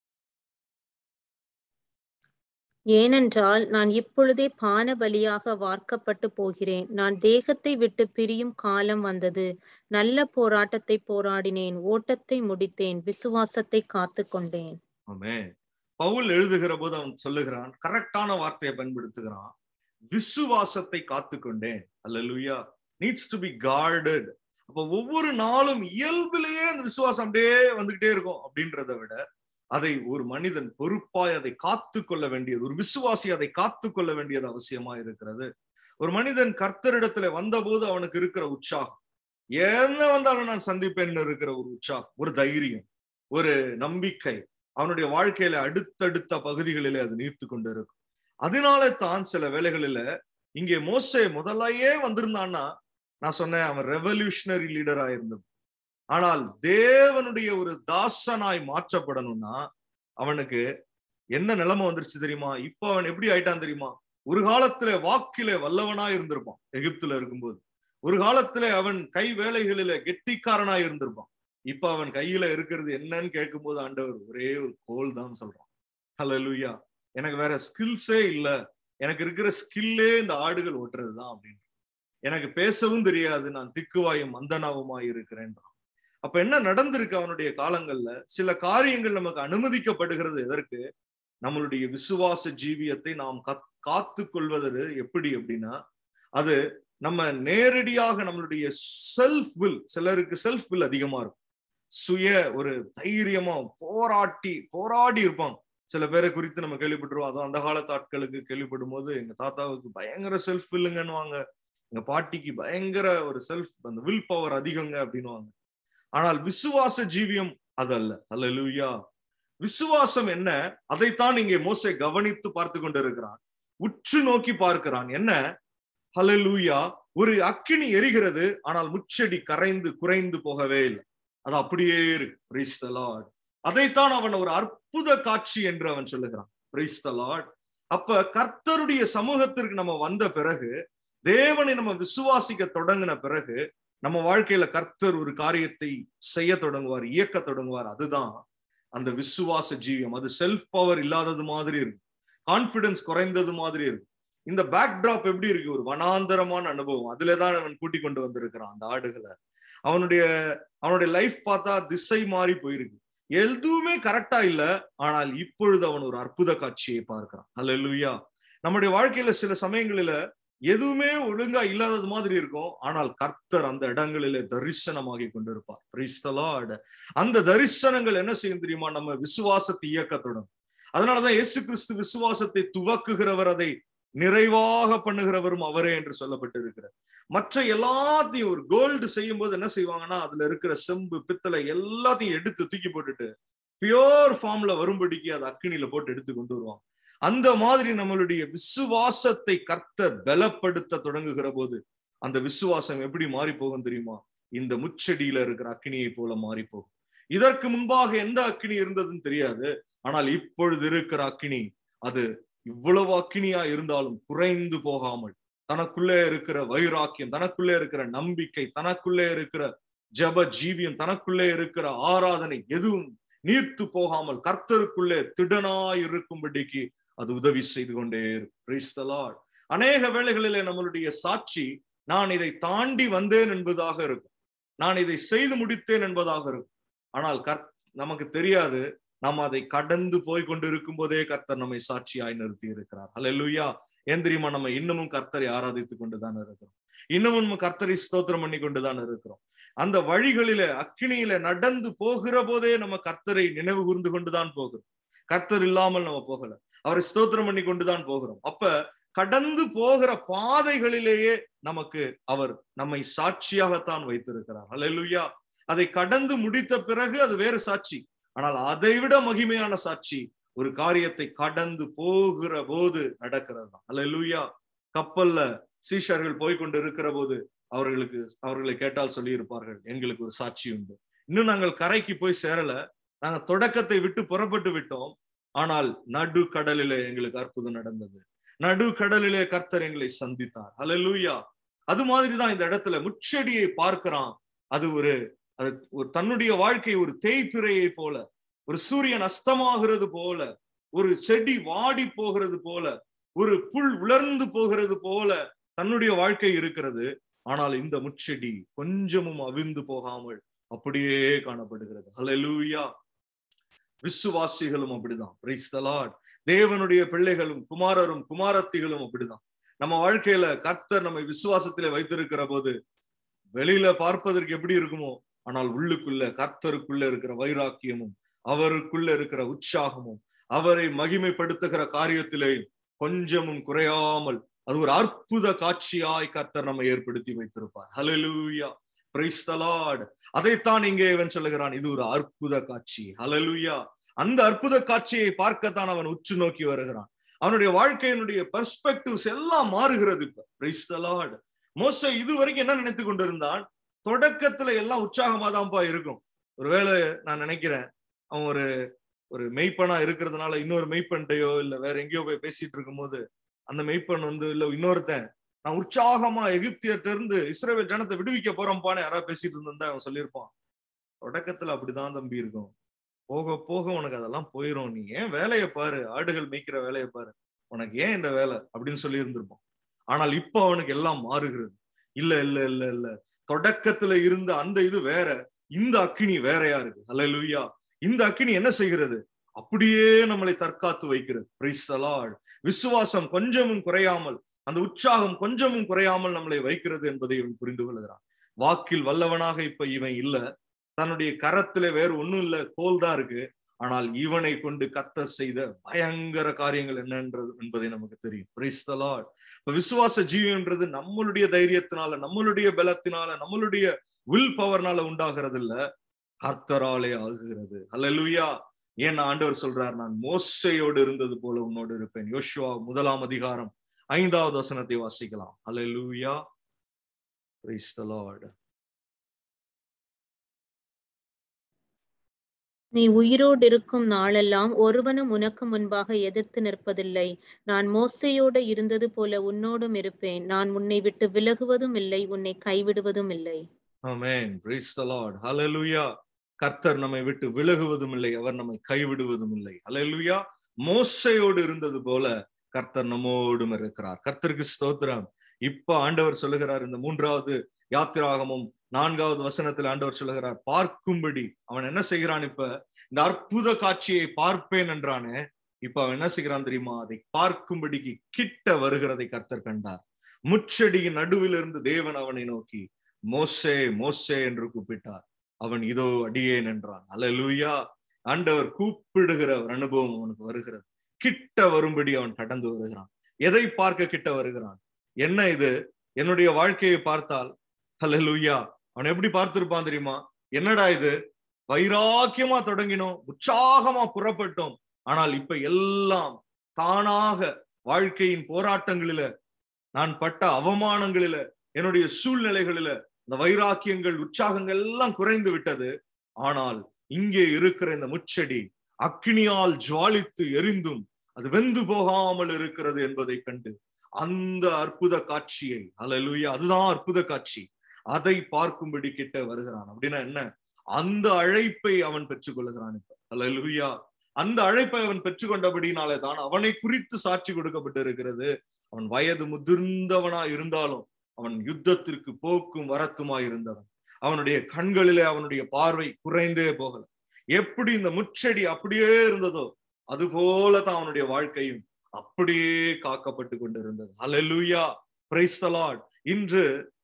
ஏனென்றால் நான் இப்பொழுதே பான பலியாக வார்க்கப்பட்டு போகிறேன் நான் தேகத்தை விட்டு பிரியும் காலம் வந்தது நல்ல போராட்டத்தை போராடினேன் ஓட்டத்தை முடித்தேன் விசுவாசத்தை காத்து கொண்டேன் ஆமே பவுல் எழுதுகிற போது அவன் சொல்லுகிறான் கரெக்டான வார்த்தையை பயன்படுத்துகிறான் விசுவாசத்தை காத்து கொண்டேன் hallelujah needs to be guarded அப்ப ஒவ்வொரு நாளும் இயல்பிலேயே அந்த விசுவாசம் அப்படியே வந்துகிட்டே இருக்கும் அப்படின்றத விட அதை ஒரு மனிதன் பொறுப்பாய் அதை காத்து கொள்ள வேண்டியது ஒரு விசுவாசி அதை காத்து கொள்ள வேண்டியது அவசியமா இருக்கிறது ஒரு மனிதன் கர்த்தரிடத்துல வந்தபோது அவனுக்கு இருக்கிற உற்சாகம் என்ன வந்தாலும் நான் சந்திப்பேன் இருக்கிற ஒரு உற்சாகம் ஒரு தைரியம் ஒரு நம்பிக்கை அவனுடைய வாழ்க்கையில அடுத்தடுத்த பகுதிகளிலே அது நீர்த்து கொண்டு இருக்கும் அதனால தான் சில வேலைகளில இங்கே மோசே முதலையே வந்திருந்தான்னா நான் சொன்னேன் அவன் ரெவல்யூஷனரி லீடரா இருந்தது ஆனால் தேவனுடைய ஒரு தாசனாய் மாற்றப்படணும்னா அவனுக்கு என்ன நிலைமை வந்துருச்சு தெரியுமா இப்ப அவன் எப்படி ஆயிட்டான் தெரியுமா ஒரு காலத்துல வாக்கில வல்லவனா இருந்திருப்பான் எகிப்துல இருக்கும்போது ஒரு காலத்துல அவன் கை வேலைகளில கெட்டிக்காரனா இருந்திருப்பான் இப்ப அவன் கையில இருக்கிறது என்னன்னு கேட்கும்போது ஆண்டவர் ஒரே ஒரு கோல் தான் சொல்றான் ஹலோ லூயா எனக்கு வேற ஸ்கில்ஸே இல்ல எனக்கு இருக்கிற ஸ்கில்லே இந்த ஆடுகள் ஓட்டுறது தான் அப்படின்னு எனக்கு பேசவும் தெரியாது நான் திக்குவாயும் மந்தனாவுமாய் இருக்கிறேன்றான் அப்ப என்ன நடந்திருக்கு அவனுடைய காலங்கள்ல சில காரியங்கள் நமக்கு அனுமதிக்கப்படுகிறது எதற்கு நம்மளுடைய விசுவாச ஜீவியத்தை நாம் காத்து கொள்வது எப்படி அப்படின்னா அது நம்ம நேரடியாக நம்மளுடைய செல்ஃப் வில் சிலருக்கு செல்ஃப் வில் அதிகமா இருக்கும் சுய ஒரு தைரியமா போராட்டி போராடி இருப்பாங்க சில பேரை குறித்து நம்ம கேள்விப்பட்டுருவோம் அதுவும் அந்த காலத்து ஆட்களுக்கு கேள்விப்படும் போது எங்க தாத்தாவுக்கு பயங்கர செல்ஃப் வில்லுங்கன்னுவாங்க எங்க பாட்டிக்கு பயங்கர ஒரு செல்ஃப் அந்த வில் பவர் அதிகங்க அப்படின்னுவாங்க ஆனால் விசுவாச ஜீவியம் அது அல்ல அல்ல லூயா விசுவாசம் என்ன அதைத்தான் இங்கே மோசை கவனித்து பார்த்து கொண்டிருக்கிறான் உற்று நோக்கி பார்க்கிறான் என்ன ஹலலூயா ஒரு அக்கினி எரிகிறது ஆனால் முச்செடி கரைந்து குறைந்து போகவே இல்லை அது அப்படியே இருக்கு அதைத்தான் அவன் ஒரு அற்புத காட்சி என்று அவன் சொல்லுகிறான் அப்ப கர்த்தருடைய சமூகத்திற்கு நம்ம வந்த பிறகு தேவனை நம்ம விசுவாசிக்க தொடங்கின பிறகு நம்ம வாழ்க்கையில கர்த்தர் ஒரு காரியத்தை செய்ய தொடங்குவார் இயக்க தொடங்குவார் அதுதான் அந்த விசுவாச ஜீவியம் அது செல்ஃப் பவர் இல்லாதது மாதிரி இருக்கு கான்பிடன்ஸ் குறைந்தது மாதிரி இருக்கு இந்த பேக் டிராப் எப்படி இருக்கு ஒரு வனாந்தரமான அனுபவம் அதுலதான் அவன் கூட்டி கொண்டு வந்திருக்கிறான் அந்த ஆடுகளை அவனுடைய அவனுடைய லைஃப் பார்த்தா திசை மாறி போயிருக்கு எதுவுமே கரெக்டா இல்ல ஆனால் இப்பொழுது அவன் ஒரு அற்புத காட்சியை பார்க்கிறான் அல்ல இல்லையா நம்முடைய வாழ்க்கையில சில சமயங்களில எதுவுமே ஒழுங்கா இல்லாதது மாதிரி இருக்கும் ஆனால் கர்த்தர் அந்த இடங்களிலே தரிசனமாகி கொண்டிருப்பார் அந்த தரிசனங்கள் என்ன செய்யும் தெரியுமா நம்ம விசுவாசத்தை இயக்கத்துடன் அதனாலதான் இயேசு கிறிஸ்து விசுவாசத்தை துவக்குகிறவர் அதை நிறைவாக பண்ணுகிறவரும் அவரே என்று சொல்லப்பட்டு இருக்கிறார் மற்ற எல்லாத்தையும் ஒரு கோல்டு செய்யும் போது என்ன செய்வாங்கன்னா அதுல இருக்கிற செம்பு பித்தளை எல்லாத்தையும் எடுத்து தூக்கி போட்டுட்டு பியோர் ஃபார்ம்ல வரும்படிக்கு அதை அக்கினியில போட்டு எடுத்து கொண்டு வருவாங்க அந்த மாதிரி நம்மளுடைய விசுவாசத்தை கர்த்தர் பலப்படுத்த தொடங்குகிற போது அந்த விசுவாசம் எப்படி மாறி போகும் தெரியுமா இந்த முச்செடியில இருக்கிற அக்கினியை போல மாறி போகும் இதற்கு முன்பாக எந்த அக்கினி இருந்ததுன்னு தெரியாது ஆனால் இப்பொழுது இருக்கிற அக்கினி அது இவ்வளவு அக்கினியா இருந்தாலும் குறைந்து போகாமல் தனக்குள்ளே இருக்கிற வைராக்கியம் தனக்குள்ளே இருக்கிற நம்பிக்கை தனக்குள்ளே இருக்கிற ஜப ஜீவியம் தனக்குள்ளே இருக்கிற ஆராதனை எதுவும் நீர்த்து போகாமல் கர்த்தருக்குள்ளே திடனாய் இருக்கும்படிக்கு அது உதவி செய்து கொண்டே இருக்கும் அநேக வேளைகளிலே நம்மளுடைய சாட்சி நான் இதை தாண்டி வந்தேன் என்பதாக இருக்கும் நான் இதை செய்து முடித்தேன் என்பதாக இருக்கும் ஆனால் கர் நமக்கு தெரியாது நாம் அதை கடந்து போய் கொண்டு இருக்கும் போதே கர்த்தர் நம்மை சாட்சியாய் நிறுத்தி இருக்கிறார் அல்லா ஏன் தெரியுமா நம்ம இன்னமும் கர்த்தரை ஆராதித்து கொண்டுதான் இருக்கிறோம் இன்னமும் நம்ம கர்த்தரை ஸ்தோத்திரம் பண்ணி கொண்டுதான் இருக்கிறோம் அந்த வழிகளில அக்கினியில நடந்து போகிற போதே நம்ம கர்த்தரை நினைவு கூர்ந்து கொண்டுதான் போகிறோம் கர்த்தர் இல்லாமல் நம்ம போகல அவரை ஸ்தோத்திரம் பண்ணி கொண்டுதான் போகிறோம் அப்ப கடந்து போகிற பாதைகளிலேயே நமக்கு அவர் நம்மை சாட்சியாகத்தான் வைத்திருக்கிறார் அல்லேலூயா அதை கடந்து முடித்த பிறகு அது வேறு சாட்சி ஆனால் அதை விட மகிமையான சாட்சி ஒரு காரியத்தை கடந்து போகிற போது நடக்கிறது தான் அல்லேலூயா கப்பல்ல சீஷர்கள் போய்கொண்டு இருக்கிற போது அவர்களுக்கு அவர்களை கேட்டால் சொல்லி இருப்பார்கள் எங்களுக்கு ஒரு சாட்சி உண்டு இன்னும் நாங்கள் கரைக்கு போய் சேரல நாங்க தொடக்கத்தை விட்டு புறப்பட்டு விட்டோம் ஆனால் நடு கடலிலே எங்களுக்கு அற்புதம் நடந்தது நடு கடலிலே கர்த்தர் எங்களை சந்தித்தார் அல்லேலூயா அது மாதிரிதான் இந்த இடத்துல முச்செடியை பார்க்கிறான் அது ஒரு அது ஒரு தன்னுடைய வாழ்க்கை ஒரு தேய்பிரையை போல ஒரு சூரியன் அஸ்தமாகிறது போல ஒரு செடி வாடி போகிறது போல ஒரு புல் உலர்ந்து போகிறது போல தன்னுடைய வாழ்க்கை இருக்கிறது ஆனால் இந்த முச்செடி கொஞ்சமும் அவிழ்ந்து போகாமல் அப்படியே காணப்படுகிறது ஹalleluya விசுவாசிகளும் அப்படிதான் பிரைஸ் த லார்ட் தேவனுடைய பிள்ளைகளும் குமாரரும் குமாரத்திகளும் அப்படிதான் நம்ம வாழ்க்கையில கர்த்தர் நம்மை விசுவாசத்திலே வைத்திருக்கிற போது வெளியில பார்ப்பதற்கு எப்படி இருக்குமோ ஆனால் உள்ளுக்குள்ள கர்த்தருக்குள்ள இருக்கிற வைராக்கியமும் அவருக்குள்ள இருக்கிற உற்சாகமும் அவரை மகிமைப்படுத்துகிற காரியத்திலே கொஞ்சமும் குறையாமல் அது ஒரு அற்புத காட்சியாய் கர்த்தர் நம்மை ஏற்படுத்தி வைத்திருப்பார் ஹalleluya praise the lord அதைத்தான் இங்கே இவன் சொல்லுகிறான் இது ஒரு அற்புத காட்சி ஹalleluya அந்த அற்புத காட்சியை பார்க்கத்தான் அவன் உற்று நோக்கி வருகிறான் அவனுடைய வாழ்க்கையினுடைய பெர்ஸ்பெக்டிவ்ஸ் எல்லாம் மாறுகிறது இப்ப பிரைஸ் த லார்ட் மோச இது வரைக்கும் என்ன நினைத்து கொண்டிருந்தான் தொடக்கத்துல எல்லாம் உற்சாகமா தான்ப்பா இருக்கும் ஒருவேளை நான் நினைக்கிறேன் அவன் ஒரு ஒரு மெய்ப்பனா இருக்கிறதுனால இன்னொரு மெய்ப்பன்ட்டையோ இல்ல வேற எங்கேயோ போய் பேசிட்டு இருக்கும்போது அந்த மெய்ப்பன் வந்து இல்ல இன்னொருத்தன் நான் உற்சாகமா எகிப்தியர்ட்ட இருந்து இஸ்ரேல் ஜனத்தை விடுவிக்க போறோம்ப்பான்னு யாராவது பேசிட்டு இருந்தா அவன் சொல்லியிருப்பான் தொடக்கத்துல அப்படிதான் தம்பி இருக்கும் போக போக உனக்கு அதெல்லாம் போயிரும் நீ ஏன் வேலையை பாரு ஆடுகள் மேய்க்கிற வேலையை பாரு உனக்கு ஏன் இந்த வேலை அப்படின்னு சொல்லி இருந்திருப்பான் ஆனால் இப்ப அவனுக்கு எல்லாம் மாறுகிறது இல்ல இல்ல இல்ல இல்ல தொடக்கத்துல இருந்த அந்த இது வேற இந்த அக்கினி வேறையா இருக்கு அல்ல இந்த அக்கினி என்ன செய்கிறது அப்படியே நம்மளை தற்காத்து வைக்கிறது பிரைஸ் அலாட் விசுவாசம் கொஞ்சமும் குறையாமல் அந்த உற்சாகம் கொஞ்சமும் குறையாமல் நம்மளை வைக்கிறது என்பதை இவன் புரிந்து கொள்கிறான் வாக்கில் வல்லவனாக இப்ப இவன் இல்ல தன்னுடைய கரத்துல வேறு ஒண்ணும் இல்ல கோல் தான் இருக்கு ஆனால் இவனை கொண்டு கத்த செய்த பயங்கர காரியங்கள் என்னன்றது என்பதை நமக்கு தெரியும் பிரைஸ் த லார்ட் இப்ப விசுவாச ஜீவின்றது நம்மளுடைய தைரியத்தினால நம்மளுடைய பலத்தினால நம்மளுடைய வில் பவர்னால உண்டாகிறது இல்ல கர்த்தராலே ஆகுகிறது அல்லலுயா ஏன் ஆண்டவர் சொல்றார் நான் மோசையோடு இருந்தது போல உன்னோடு இருப்பேன் யோசுவா முதலாம் அதிகாரம் ஐந்தாவது வசனத்தை வாசிக்கலாம் அல்லலுயா பிரைஸ் த லார்ட் நீ உயிரோடு இருக்கும் நாளெல்லாம் ஒருவனும் உனக்கு முன்பாக எதிர்த்து நிற்பதில்லை நான் மோசையோடு இருந்தது போல உன்னோடும் இருப்பேன் நான் உன்னை விட்டு விலகுவதும் இல்லை உன்னை கைவிடுவதும் இல்லை ஆமென் பிரைஸ் த லார்ட் ஹalleluya கர்த்தர் நம்மை விட்டு விலகுவதும் இல்லை அவர் நம்மை கைவிடுவதும் இல்லை ஹalleluya மோசையோடு இருந்தது போல கர்த்தர் நம்மோடும் இருக்கிறார் கர்த்தருக்கு ஸ்தோத்திரம் இப்ப ஆண்டவர் சொல்லுகிறார் இந்த மூன்றாவது யாத்திராகமும் நான்காவது வசனத்தில் ஆண்டவர் சொல்லுகிறார் பார்க்கும்படி அவன் என்ன செய்கிறான் இப்ப இந்த அற்புத காட்சியை பார்ப்பேன் என்றானே இப்ப அவன் என்ன செய்கிறான் தெரியுமா அதை பார்க்கும்படிக்கு கிட்ட வருகிறதை கர்த்தர் கண்டார் முச்செடியின் நடுவில் இருந்து தேவன் அவனை நோக்கி மோசே மோசே என்று கூப்பிட்டார் அவன் இதோ அடியேன் என்றான் அல்லேலூயா ஆண்டவர் கூப்பிடுகிற ஒரு அனுபவம் அவனுக்கு வருகிறது கிட்ட வரும்படி அவன் கடந்து வருகிறான் எதை பார்க்க கிட்ட வருகிறான் என்ன இது என்னுடைய வாழ்க்கையை பார்த்தால் அல்லேலூயா அவன் எப்படி பார்த்திருப்பான் தெரியுமா என்னடா இது வைராக்கியமா தொடங்கினோம் உற்சாகமா புறப்பட்டோம் ஆனால் இப்ப எல்லாம் தானாக வாழ்க்கையின் போராட்டங்களில நான் பட்ட அவமானங்களில என்னுடைய சூழ்நிலைகளில இந்த வைராக்கியங்கள் உற்சாகங்கள் எல்லாம் குறைந்து விட்டது ஆனால் இங்கே இருக்கிற இந்த முச்செடி அக்னியால் ஜுவாலித்து எரிந்தும் அது வெந்து போகாமல் இருக்கிறது என்பதை கண்டு அந்த அற்புத காட்சியை அல்ல அதுதான் அற்புத காட்சி அதை பார்க்கும்படி கிட்ட வருகிறான் அப்படின்னா என்ன அந்த அழைப்பை அவன் பெற்றுக்கொள்கிறான் இப்ப அல்ல அந்த அழைப்பை அவன் பெற்றுக்கொண்டபடினாலே தான் அவனை குறித்து சாட்சி கொடுக்கப்பட்டு இருக்கிறது அவன் வயது முதிர்ந்தவனா இருந்தாலும் அவன் யுத்தத்திற்கு போக்கும் வரத்துமா இருந்தவன் அவனுடைய கண்களிலே அவனுடைய பார்வை குறைந்தே போகல எப்படி இந்த முச்செடி அப்படியே இருந்ததோ அது போலதான் அவனுடைய வாழ்க்கையும் அப்படியே காக்கப்பட்டு கொண்டிருந்தது அலலுயா பிரைஸ் இன்று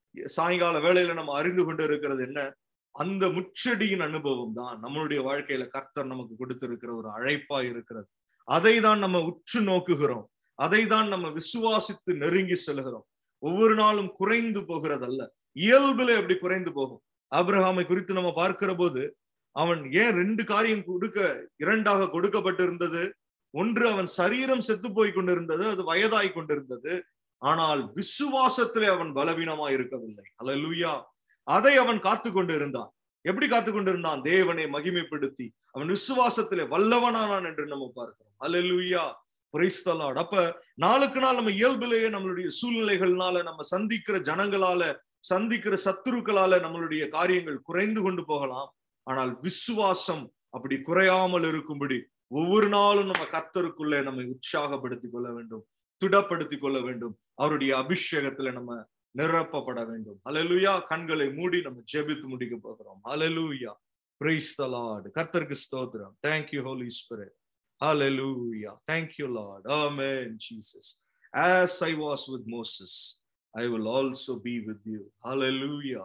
சாயங்கால வேளையில நம்ம அறிந்து கொண்டு இருக்கிறது என்ன அந்த முச்சடியின் அனுபவம் தான் நம்மளுடைய வாழ்க்கையில கர்த்தர் நமக்கு கொடுத்திருக்கிற ஒரு அழைப்பா இருக்கிறது அதை தான் நம்ம உற்று நோக்குகிறோம் அதை தான் நம்ம விசுவாசித்து நெருங்கி செல்கிறோம் ஒவ்வொரு நாளும் குறைந்து போகிறதல்ல இயல்புல எப்படி குறைந்து போகும் அப்ரஹாமை குறித்து நம்ம பார்க்கிற போது அவன் ஏன் ரெண்டு காரியம் கொடுக்க இரண்டாக கொடுக்கப்பட்டிருந்தது ஒன்று அவன் சரீரம் செத்து போய் கொண்டிருந்தது அது வயதாய் கொண்டிருந்தது ஆனால் விசுவாசத்திலே அவன் பலவீனமா இருக்கவில்லை அல்ல அதை அவன் காத்து கொண்டு இருந்தான் எப்படி காத்து கொண்டிருந்தான் தேவனை மகிமைப்படுத்தி அவன் விசுவாசத்திலே வல்லவனானான் என்று நம்ம பார்க்கிறோம் அல்ல பிரைஸ்தலாட் அப்ப நாளுக்கு நாள் நம்ம இயல்பிலேயே நம்மளுடைய சூழ்நிலைகள்னால நம்ம சந்திக்கிற ஜனங்களால சந்திக்கிற சத்துருக்களால நம்மளுடைய காரியங்கள் குறைந்து கொண்டு போகலாம் ஆனால் விசுவாசம் அப்படி குறையாமல் இருக்கும்படி ஒவ்வொரு நாளும் நம்ம கத்தருக்குள்ளே நம்மை உற்சாகப்படுத்திக் கொள்ள வேண்டும் திடப்படுத்திக் கொள்ள வேண்டும் அவருடைய அபிஷேகத்துல நம்ம நிரப்பப்பட வேண்டும் அலலுயா கண்களை மூடி நம்ம ஜெபித்து முடிக்க போகிறோம் அலலுயா பிரைஸ் தலாட் கர்த்தருக்கு ஸ்தோத்திரம் thank you holy spirit Hallelujah. Thank you, Lord. Amen, Jesus. As I was with Moses, I will also be with you. Hallelujah.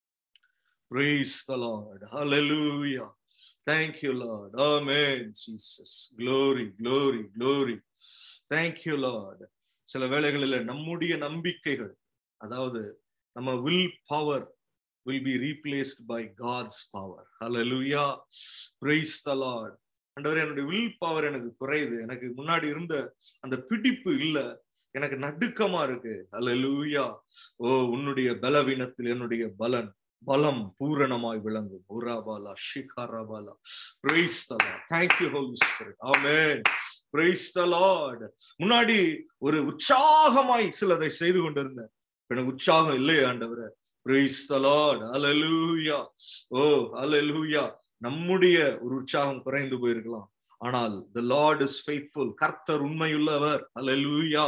Praise the Lord. Hallelujah. Thank you, Lord. Amen, Jesus. Glory, glory, glory. Thank you, Lord. சில வேளைகளில் நம்முடைய நம்பிக்கைகள் அதாவது நம்ம will power will be replaced by God's power hallelujah praise the lord ஆண்டவர் என்னுடைய will power எனக்கு குறையுது எனக்கு முன்னாடி இருந்த அந்த பிடிப்பு இல்ல எனக்கு நடுக்கமா இருக்கு ஹalleluya ஓ உன்னுடைய பலவீனத்தில் என்னுடைய பலன் பலம் பூரணமாய் விளங்கும் உராபாலா ஷிகாராபாலா praise the lord thank you holy spirit amen praise the lord முன்னாடி ஒரு உற்சாகமாய் சிலதை செய்து கொண்டிருந்தேன் எனக்கு உற்சாகம் இல்லையே ஆண்டவரே பிரைஸ் த லார்ட் அலலூயா ஓ அலலூயா நம்முடைய ஒரு உற்சாகம் குறைந்து போயிருக்கலாம் ஆனால் த லார்ட் இஸ் ஃபெய்த்ஃபுல் கர்த்தர் உண்மையுள்ளவர் அலலூயா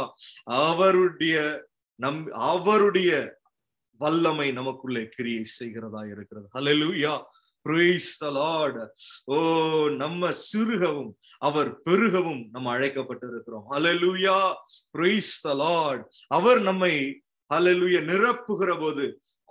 அவருடைய நம் அவருடைய வல்லமை நமக்குள்ளே கிரியை செய்கிறதா இருக்கிறது ஹalleluya praise the lord ஓ நம்ம சிறுகவும் அவர் பெருகவும் நம்ம அழைக்கப்பட்டிருக்கிறோம் ஹalleluya praise the lord அவர் நம்மை ஹalleluya நிரப்புகிற போது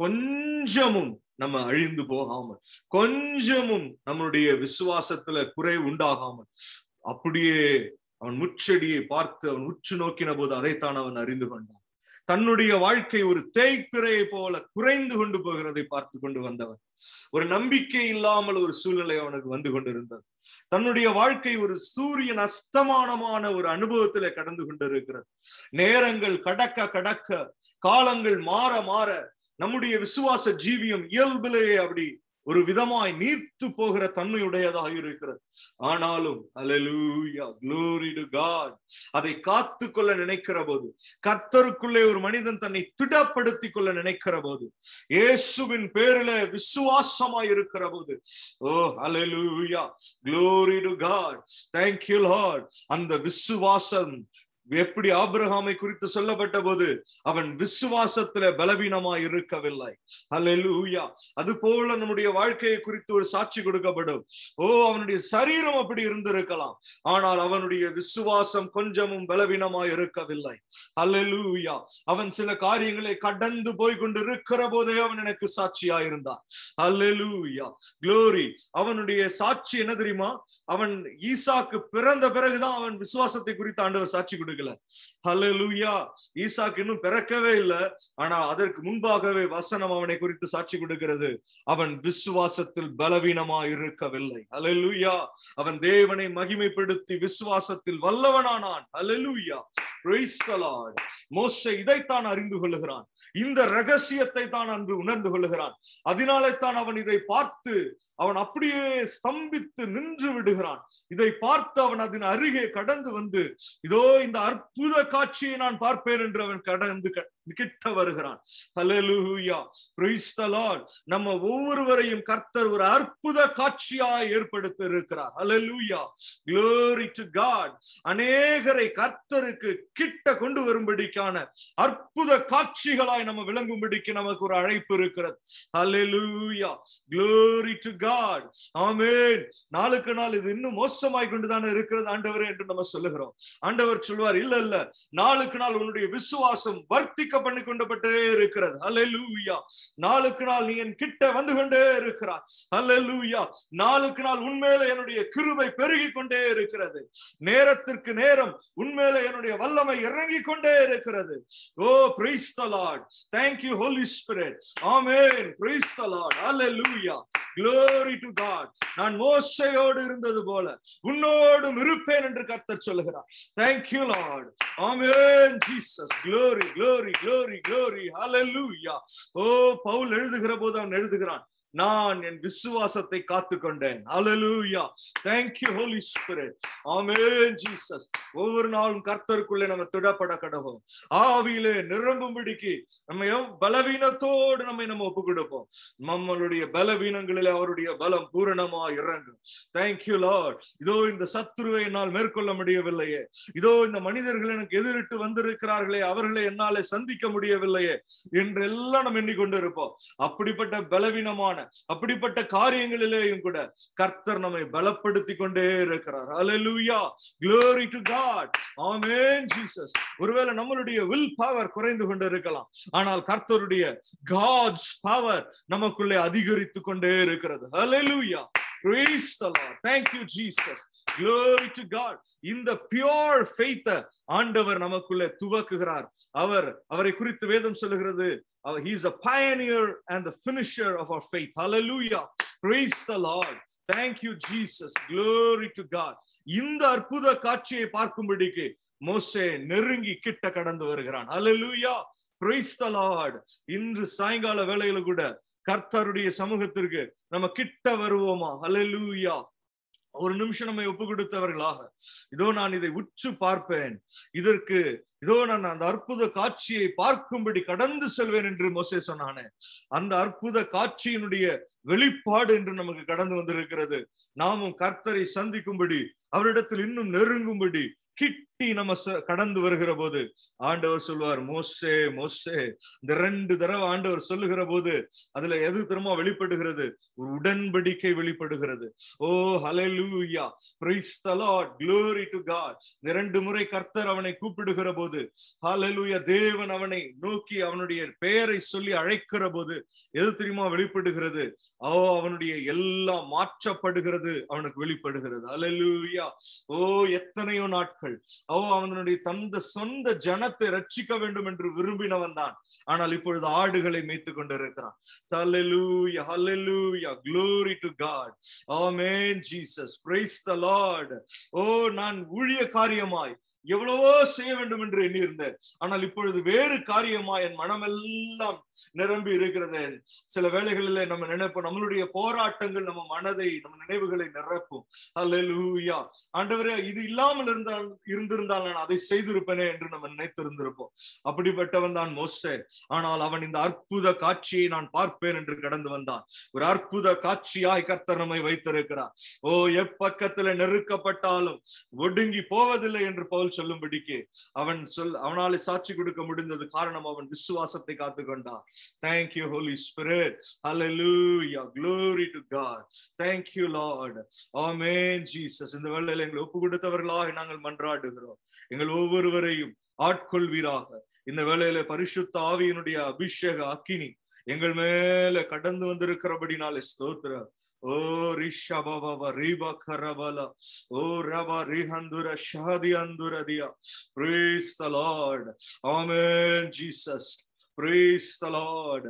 கொஞ்சமும் நம்ம அழிந்து போகாமல் கொஞ்சமும் நம்மளுடைய விசுவாசத்துல குறை உண்டாகாமல் அப்படியே அவன் முச்செடியை பார்த்து அவன் உற்று நோக்கின போது அதைத்தான் அவன் அறிந்து கொண்டான் தன்னுடைய வாழ்க்கை ஒரு தேய்ப்பிறையை போல குறைந்து கொண்டு போகிறதை பார்த்து கொண்டு வந்தவன் ஒரு நம்பிக்கை இல்லாமல் ஒரு சூழ்நிலை அவனுக்கு வந்து கொண்டிருந்தது தன்னுடைய வாழ்க்கை ஒரு சூரியன் அஸ்தமானமான ஒரு அனுபவத்திலே கடந்து கொண்டிருக்கிறது நேரங்கள் கடக்க கடக்க காலங்கள் மாற மாற நம்முடைய விசுவாச ஜீவியம் இயல்பிலேயே அப்படி ஒரு விதமாய் நீர்த்து போகிற தன்மையுடையதாக இருக்கிறது ஆனாலும் அலலூயா க்ளோரி டு காட் அதை காத்து கொள்ள நினைக்கிற போது கர்த்தருக்குள்ளே ஒரு மனிதன் தன்னை திடப்படுத்தி கொள்ள நினைக்கிற போது இயேசுவின் பேரில விசுவாசமாய் இருக்கிற போது oh hallelujah glory to God thank you lord அந்த விசுவாசம் எப்படி ஆபிரகாமை குறித்து சொல்லப்பட்ட போது அவன் விசுவாசத்துல பலவீனமா இருக்கவில்லை அல்லூயா அது போல நம்முடைய வாழ்க்கையை குறித்து ஒரு சாட்சி கொடுக்கப்படும் ஓ அவனுடைய சரீரம் அப்படி இருந்திருக்கலாம் ஆனால் அவனுடைய விசுவாசம் கொஞ்சமும் பலவீனமா இருக்கவில்லை அல்லூயா அவன் சில காரியங்களை கடந்து போய் கொண்டு இருக்கிற போதே அவன் எனக்கு சாட்சியா இருந்தான் அல்லூயா குளோரி அவனுடைய சாட்சி என்ன தெரியுமா அவன் ஈசாக்கு பிறந்த பிறகுதான் அவன் விசுவாசத்தை குறித்து ஆண்டவர் சாட்சி கொடுக்கல ஹலலூயா ஈசாக்கு இன்னும் பிறக்கவே இல்லை ஆனா அதற்கு முன்பாகவே வசனம் அவனை குறித்து சாட்சி கொடுக்கிறது அவன் விசுவாசத்தில் பலவீனமா இருக்கவில்லை ஹலலூயா அவன் தேவனை மகிமைப்படுத்தி விசுவாசத்தில் வல்லவனானான் ஹலலூயா மோச இதைத்தான் அறிந்து கொள்ளுகிறான் இந்த ரகசியத்தை தான் அன்று உணர்ந்து கொள்ளுகிறான் அதனாலே தான் அவன் இதை பார்த்து அவன் அப்படியே ஸ்தம்பித்து நின்று விடுகிறான் இதை பார்த்து அவன் அதன் அருகே கடந்து வந்து இதோ இந்த அற்புத காட்சியை நான் பார்ப்பேன் என்று அவன் கடந்து கிட்ட வருகிறான் ஹalleluya praise the lord நம்ம ஒவ்வொருவரையும் கர்த்தர் ஒரு அற்புத காட்சியாய் ஏற்படுத்தி இருக்கிறார் ஹalleluya glory to god அநேகரை கர்த்தருக்கு கிட்ட கொண்டு வரும்படிக்கான அற்புத காட்சிகளாய் நம்ம விளங்கும்படிக்கு நமக்கு ஒரு அழைப்பு இருக்கிறது hallelujah glory to god God amen நாளுக்கு நாள் இது இன்னும் மோசமாய் கொண்டுதானே இருக்கிறது ஆண்டவரே என்று நம்ம சொல்லுகிறோம் ஆண்டவர் சொல்வார் இல்ல இல்ல நாளுக்கு நாள் உன்னுடைய விசுவாசம் வர்த்திக்க பண்ணி கொண்டப்பட்டே இருக்கிறது அல்லேலூயா நாளுக்கு நாள் நீ என் கிட்ட வந்து கொண்டே இருக்கிறார் அல்லேலூயா நாளுக்கு நாள் உண்மையில என்னுடைய கிருபை பெருகி கொண்டே இருக்கிறது நேரத்திற்கு நேரம் உண்மையில என்னுடைய வல்லமை இறங்கி கொண்டே இருக்கிறது oh praise the lord thank you holy spirit amen praise the lord hallelujah glory to god நான் மோசையோடு இருந்தது போல உன்னோடும் இருப்பேன் என்று கர்த்தர் சொல்லுகிறார் thank you lord amen Jesus glory glory glory glory hallelujah oh Paul எழுதுகிற போது அவன் எழுதுகிறான் நான் என் விசுவாசத்தை காத்து கொண்டேன் hallelujah thank you holy spirit amen Jesus ஒவ்வொரு நாளும் கர்த்தருக்குள்ளே நம்ம திடப்பட கடவோம் ஆவியிலே நிரம்பும்படிக்கு நம்ம எவ் பலவீனத்தோடு நம்மை நம்ம ஒப்பு கொடுப்போம் நம்மளுடைய பலவீனங்களிலே அவருடைய பலம் பூரணமா இறங்கும் thank you lord இதோ இந்த சத்துருவை என்னால் மேற்கொள்ள முடியவில்லையே இதோ இந்த மனிதர்கள் எனக்கு எதிரிட்டு வந்திருக்கிறார்களே அவர்களை என்னாலே சந்திக்க முடியவில்லையே என்றெல்லாம் நம்ம எண்ணிக்கொண்டு இருப்போம் அப்படிப்பட்ட பலவீனமான அப்படிப்பட்ட காரியங்களிலேயும் கூட கர்த்தர் நம்மை பலப்படுத்தி கொண்டே இருக்கிறார் hallelujah glory to god amen Jesus ஒருவேளை நம்மளுடைய வில் பவர் குறைந்து கொண்டு இருக்கலாம் ஆனால் கர்த்தருடைய காட்ஸ் பவர் நமக்குள்ளே அதிகரித்து கொண்டே இருக்கிறது hallelujah praise the lord thank you jesus glory to god இந்த பியோர் faith ஆண்டவர் நமக்குள்ளே துவக்குகிறார் அவர் அவரை குறித்து வேதம் சொல்லுகிறது Uh, he is a pioneer and the finisher of our faith. Hallelujah. Praise the Lord. Thank you, Jesus. Glory to God. இந்த அற்புத காட்சியை பார்க்கும்படிக்கு மோசே நெருங்கி கிட்ட கடந்து வருகிறான் Hallelujah. Praise the Lord. இன்று சாயங்கால வேளையில கூட கர்த்தருடைய சமூகத்திற்கு நம்ம கிட்ட வருவோமா Hallelujah. ஒரு நிமிஷம் நம்மை ஒப்பு கொடுத்தவர்களாக இதோ நான் இதை உற்று பார்ப்பேன் இதற்கு இதோ நான் அந்த அற்புத காட்சியை பார்க்கும்படி கடந்து செல்வேன் என்று மோசே சொன்னானே அந்த அற்புத காட்சியினுடைய வெளிப்பாடு என்று நமக்கு கடந்து வந்திருக்கிறது நாமும் கர்த்தரை சந்திக்கும்படி அவரிடத்தில் இன்னும் நெருங்கும்படி கிட்டி நம்ம ச- கடந்து வருகிற போது ஆண்டவர் சொல்வார் மோசே மோசே இந்த ரெண்டு தடவை ஆண்டவர் சொல்லுகிற போது அதுல எது திரும்ப வெளிப்படுகிறது ஒரு உடன்படிக்கை வெளிப்படுகிறது ஓ ஹalleluya praise the lord glory to god இந்த ரெண்டு முறை கர்த்தர் அவனை கூப்பிடுகிற போது ஹalleluya தேவன் அவனை நோக்கி அவனுடைய பெயரை சொல்லி அழைக்கிற போது எது தெரியுமா வெளிப்படுகிறது ஓ அவனுடைய எல்லாம் மாற்றப்படுகிறது அவனுக்கு வெளிப்படுகிறது ஹalleluya ஓ எத்தனையோ நாட்கள் ஓ அவனுடைய தந்த சொந்த ஜனத்தை ரட்சிக்க வேண்டும் என்று விரும்பினவன் தான் ஆனால் இப்பொழுது ஆடுகளை மேய்த்து கொண்டிருக்கிறான் ஹalleluya hallelujah glory to god amen jesus praise the lord ஓ நான் ஊழிய காரியமாய் எவ்வளவோ செய்ய வேண்டும் என்று எண்ணியிருந்தேன் ஆனால் இப்பொழுது வேறு காரியமா என் மனமெல்லாம் நிரம்பி இருக்கிறது சில வேளைகளிலே நம்ம நினைப்போம் நம்மளுடைய போராட்டங்கள் நம்ம மனதை நம்ம நினைவுகளை நிரப்பும் அல்லேலூயா ஆண்டவரே இது இல்லாமல் இருந்தால் இருந்திருந்தால் நான் அதை செய்திருப்பேனே என்று நம்ம நினைத்திருந்திருப்போம் அப்படிப்பட்டவன் தான் மோசே ஆனால் அவன் இந்த அற்புத காட்சியை நான் பார்ப்பேன் என்று கடந்து வந்தான் ஒரு அற்புத காட்சியாய் கர்த்தர் நம்மை வைத்திருக்கிறார் ஓ எப்பக்கத்துல நெருக்கப்பட்டாலும் ஒடுங்கி போவதில்லை என்று பவுல் சொல்லும்படிக்கு அவன் சொல் அவனாலே சாட்சி கொடுக்க முடிந்தது காரணம் அவன் விசுவாசத்தை காத்து கொண்டான் thank you holy spirit hallelujah glory to god thank you lord amen jesus இந்த வேளையில எங்களை ஒப்பு கொடுத்தவர்களாக நாங்கள் மன்றாடுகிறோம் எங்கள் ஒவ்வொருவரையும் ஆட்கொள்வீராக இந்த வேளையில பரிசுத்த ஆவியினுடைய அபிஷேக அக்கினி எங்கள் மேல கடந்து வந்திருக்கிறபடினாலே ஸ்தோத்திரம் ஓ ரிஷபப ரீப கரபல ஓ ரப ரிஹந்துர ஷஹதி அந்துரதியா praise the lord amen jesus praise the lord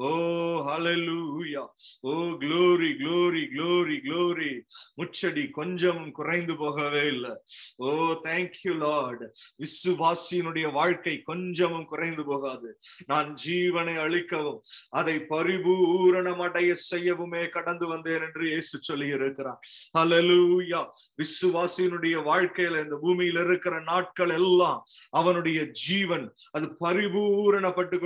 oh hallelujah oh glory glory glory glory முச்சடி கொஞ்சம் குறைந்து போகவே இல்லை ஓ thank you lord விசுவாசியினுடைய வாழ்க்கை கொஞ்சமும் குறைந்து போகாது நான் ஜீவனை அளிக்கவும் அதை பரிபூரணம் அடைய செய்யவுமே கடந்து வந்தேன் என்று இயேசு சொல்லி இருக்கிறார் ஹalleluya விசுவாசியினுடைய வாழ்க்கையில இந்த பூமியில இருக்கிற நாட்கள் எல்லாம் அவனுடைய ஜீவன் அது பரிபூரணப்பட்டு கொண்டே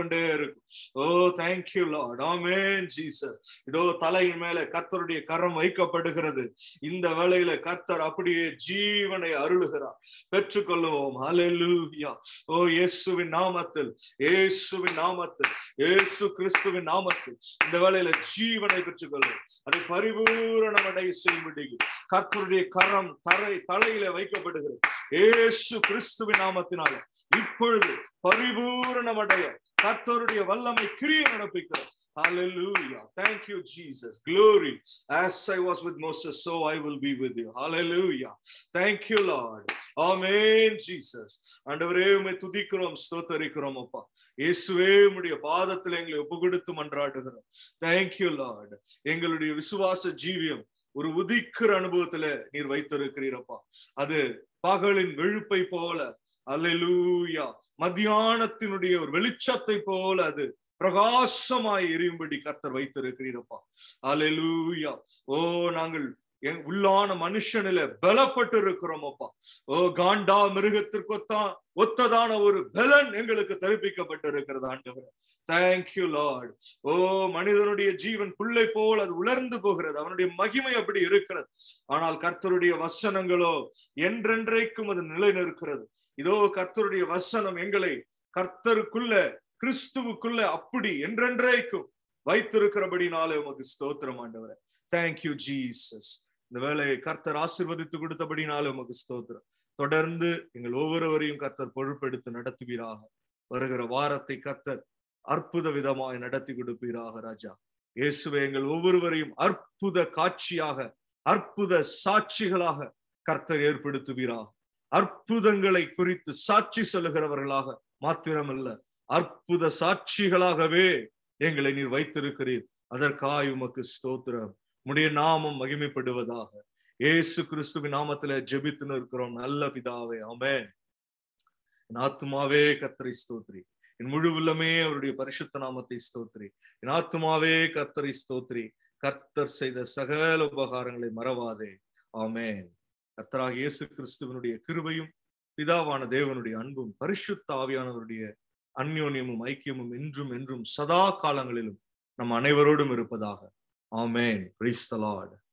கொண்டே இருக்கும் oh thank you lord amen Jesus இதோ தலையின் மேல கர்த்தருடைய கரம் வைக்கப்படுகிறது இந்த வேளையில கர்த்தர் அப்படியே ஜீவனை அருளுகிறார் பெற்றுக்கொள்ளுவோம் ஹalleluya ஓ இயேசுவின் நாமத்தில் இயேசுவின் நாமத்தில் இயேசு கிறிஸ்துவின் நாமத்தில் இந்த வேளையில ஜீவனை பெற்றுக்கொள்ளும் அதை பரிபூரணம் அடைய செய்யும்படி கர்த்தருடைய கரம் தரை தலையில வைக்கப்படுகிறது இயேசு கிறிஸ்துவின் நாமத்தினால இப்பொழுது பரிபூரணம் அடைய கர்த்தருடைய வல்லமை கிரிய நடப்பிக்கிறார் Hallelujah. Thank you, Jesus. Glory. As I was with Moses, so I will be with you. Hallelujah. Thank you, Lord. Amen, Jesus. ஆண்டவரே உம்மை துதிக்கிறோம் ஸ்தோத்தரிக்கிறோம் அப்பா இயேசுவே உம்முடைய பாதத்தில் எங்களை ஒப்பு கொடுத்து மன்றாடுகிறோம் தேங்க்யூ லார்ட் எங்களுடைய விசுவாச ஜீவியம் ஒரு உதிக்கிற அனுபவத்துல நீர் வைத்திருக்கிறீரப்பா அது பகலின் வெளுப்பை போல அல்லேலூயா மத்தியானத்தினுடைய ஒரு வெளிச்சத்தை போல அது பிரகாசமாய் எரியும்படி கர்த்தர் வைத்திருக்கிறீரப்பா அல்லேலூயா ஓ நாங்கள் என் உள்ளான மனுஷனில பலப்பட்டு இருக்கிறோம் அப்பா ஓ காண்டா மிருகத்திற்கு ஒத்தான் ஒத்ததான ஒரு பலன் எங்களுக்கு தெரிவிக்கப்பட்டு இருக்கிறது ஆண்டவர் தேங்க்யூ லார்ட் ஓ மனிதனுடைய ஜீவன் புள்ளை போல் அது உலர்ந்து போகிறது அவனுடைய மகிமை அப்படி இருக்கிறது ஆனால் கர்த்தருடைய வசனங்களோ என்றென்றைக்கும் அது நிலை நிற்கிறது இதோ கர்த்தருடைய வசனம் எங்களை கர்த்தருக்குள்ள கிறிஸ்துவுக்குள்ள அப்படி என்றென்றைக்கும் வைத்திருக்கிறபடினாலே உமக்கு ஸ்தோத்திரம் ஆண்டவரே தேங்க்யூ ஜீசஸ் இந்த வேலையை கர்த்தர் ஆசிர்வதித்து கொடுத்தபடினாலே உமக்கு ஸ்தோத்திரம் தொடர்ந்து எங்கள் ஒவ்வொருவரையும் கர்த்தர் பொறுப்பெடுத்து நடத்துவீராக வருகிற வாரத்தை கர்த்தர் அற்புத விதமாய் நடத்தி கொடுப்பீராக ராஜா இயேசுவை எங்கள் ஒவ்வொருவரையும் அற்புத காட்சியாக அற்புத சாட்சிகளாக கர்த்தர் ஏற்படுத்துவீராக அற்புதங்களை குறித்து சாட்சி சொல்லுகிறவர்களாக மாத்திரமல்ல அற்புத சாட்சிகளாகவே எங்களை நீர் வைத்திருக்கிறீர் அதற்காய் உமக்கு ஸ்தோத்திரம் உடைய நாமம் மகிமைப்படுவதாக ஏசு கிறிஸ்துவின் நாமத்துல ஜெபித்து இருக்கிறோம் நல்ல பிதாவே ஆமென் என் ஆத்துமாவே கத்தரை ஸ்தோத்ரி என் முழு உள்ளமே அவருடைய பரிசுத்த நாமத்தை ஸ்தோத்ரி என் ஆத்துமாவே கத்தரை ஸ்தோத்ரி கர்த்தர் செய்த சகல உபகாரங்களை மறவாதே ஆமேன் கர்த்தராக இயேசு கிறிஸ்துவனுடைய கிருபையும் பிதாவான தேவனுடைய அன்பும் பரிசுத்த ஆவியானவருடைய அந்யோன்யமும் ஐக்கியமும் என்றும் என்றும் சதா காலங்களிலும் நம் அனைவரோடும் இருப்பதாக ஆமேன் பிரைஸ் த லார்ட்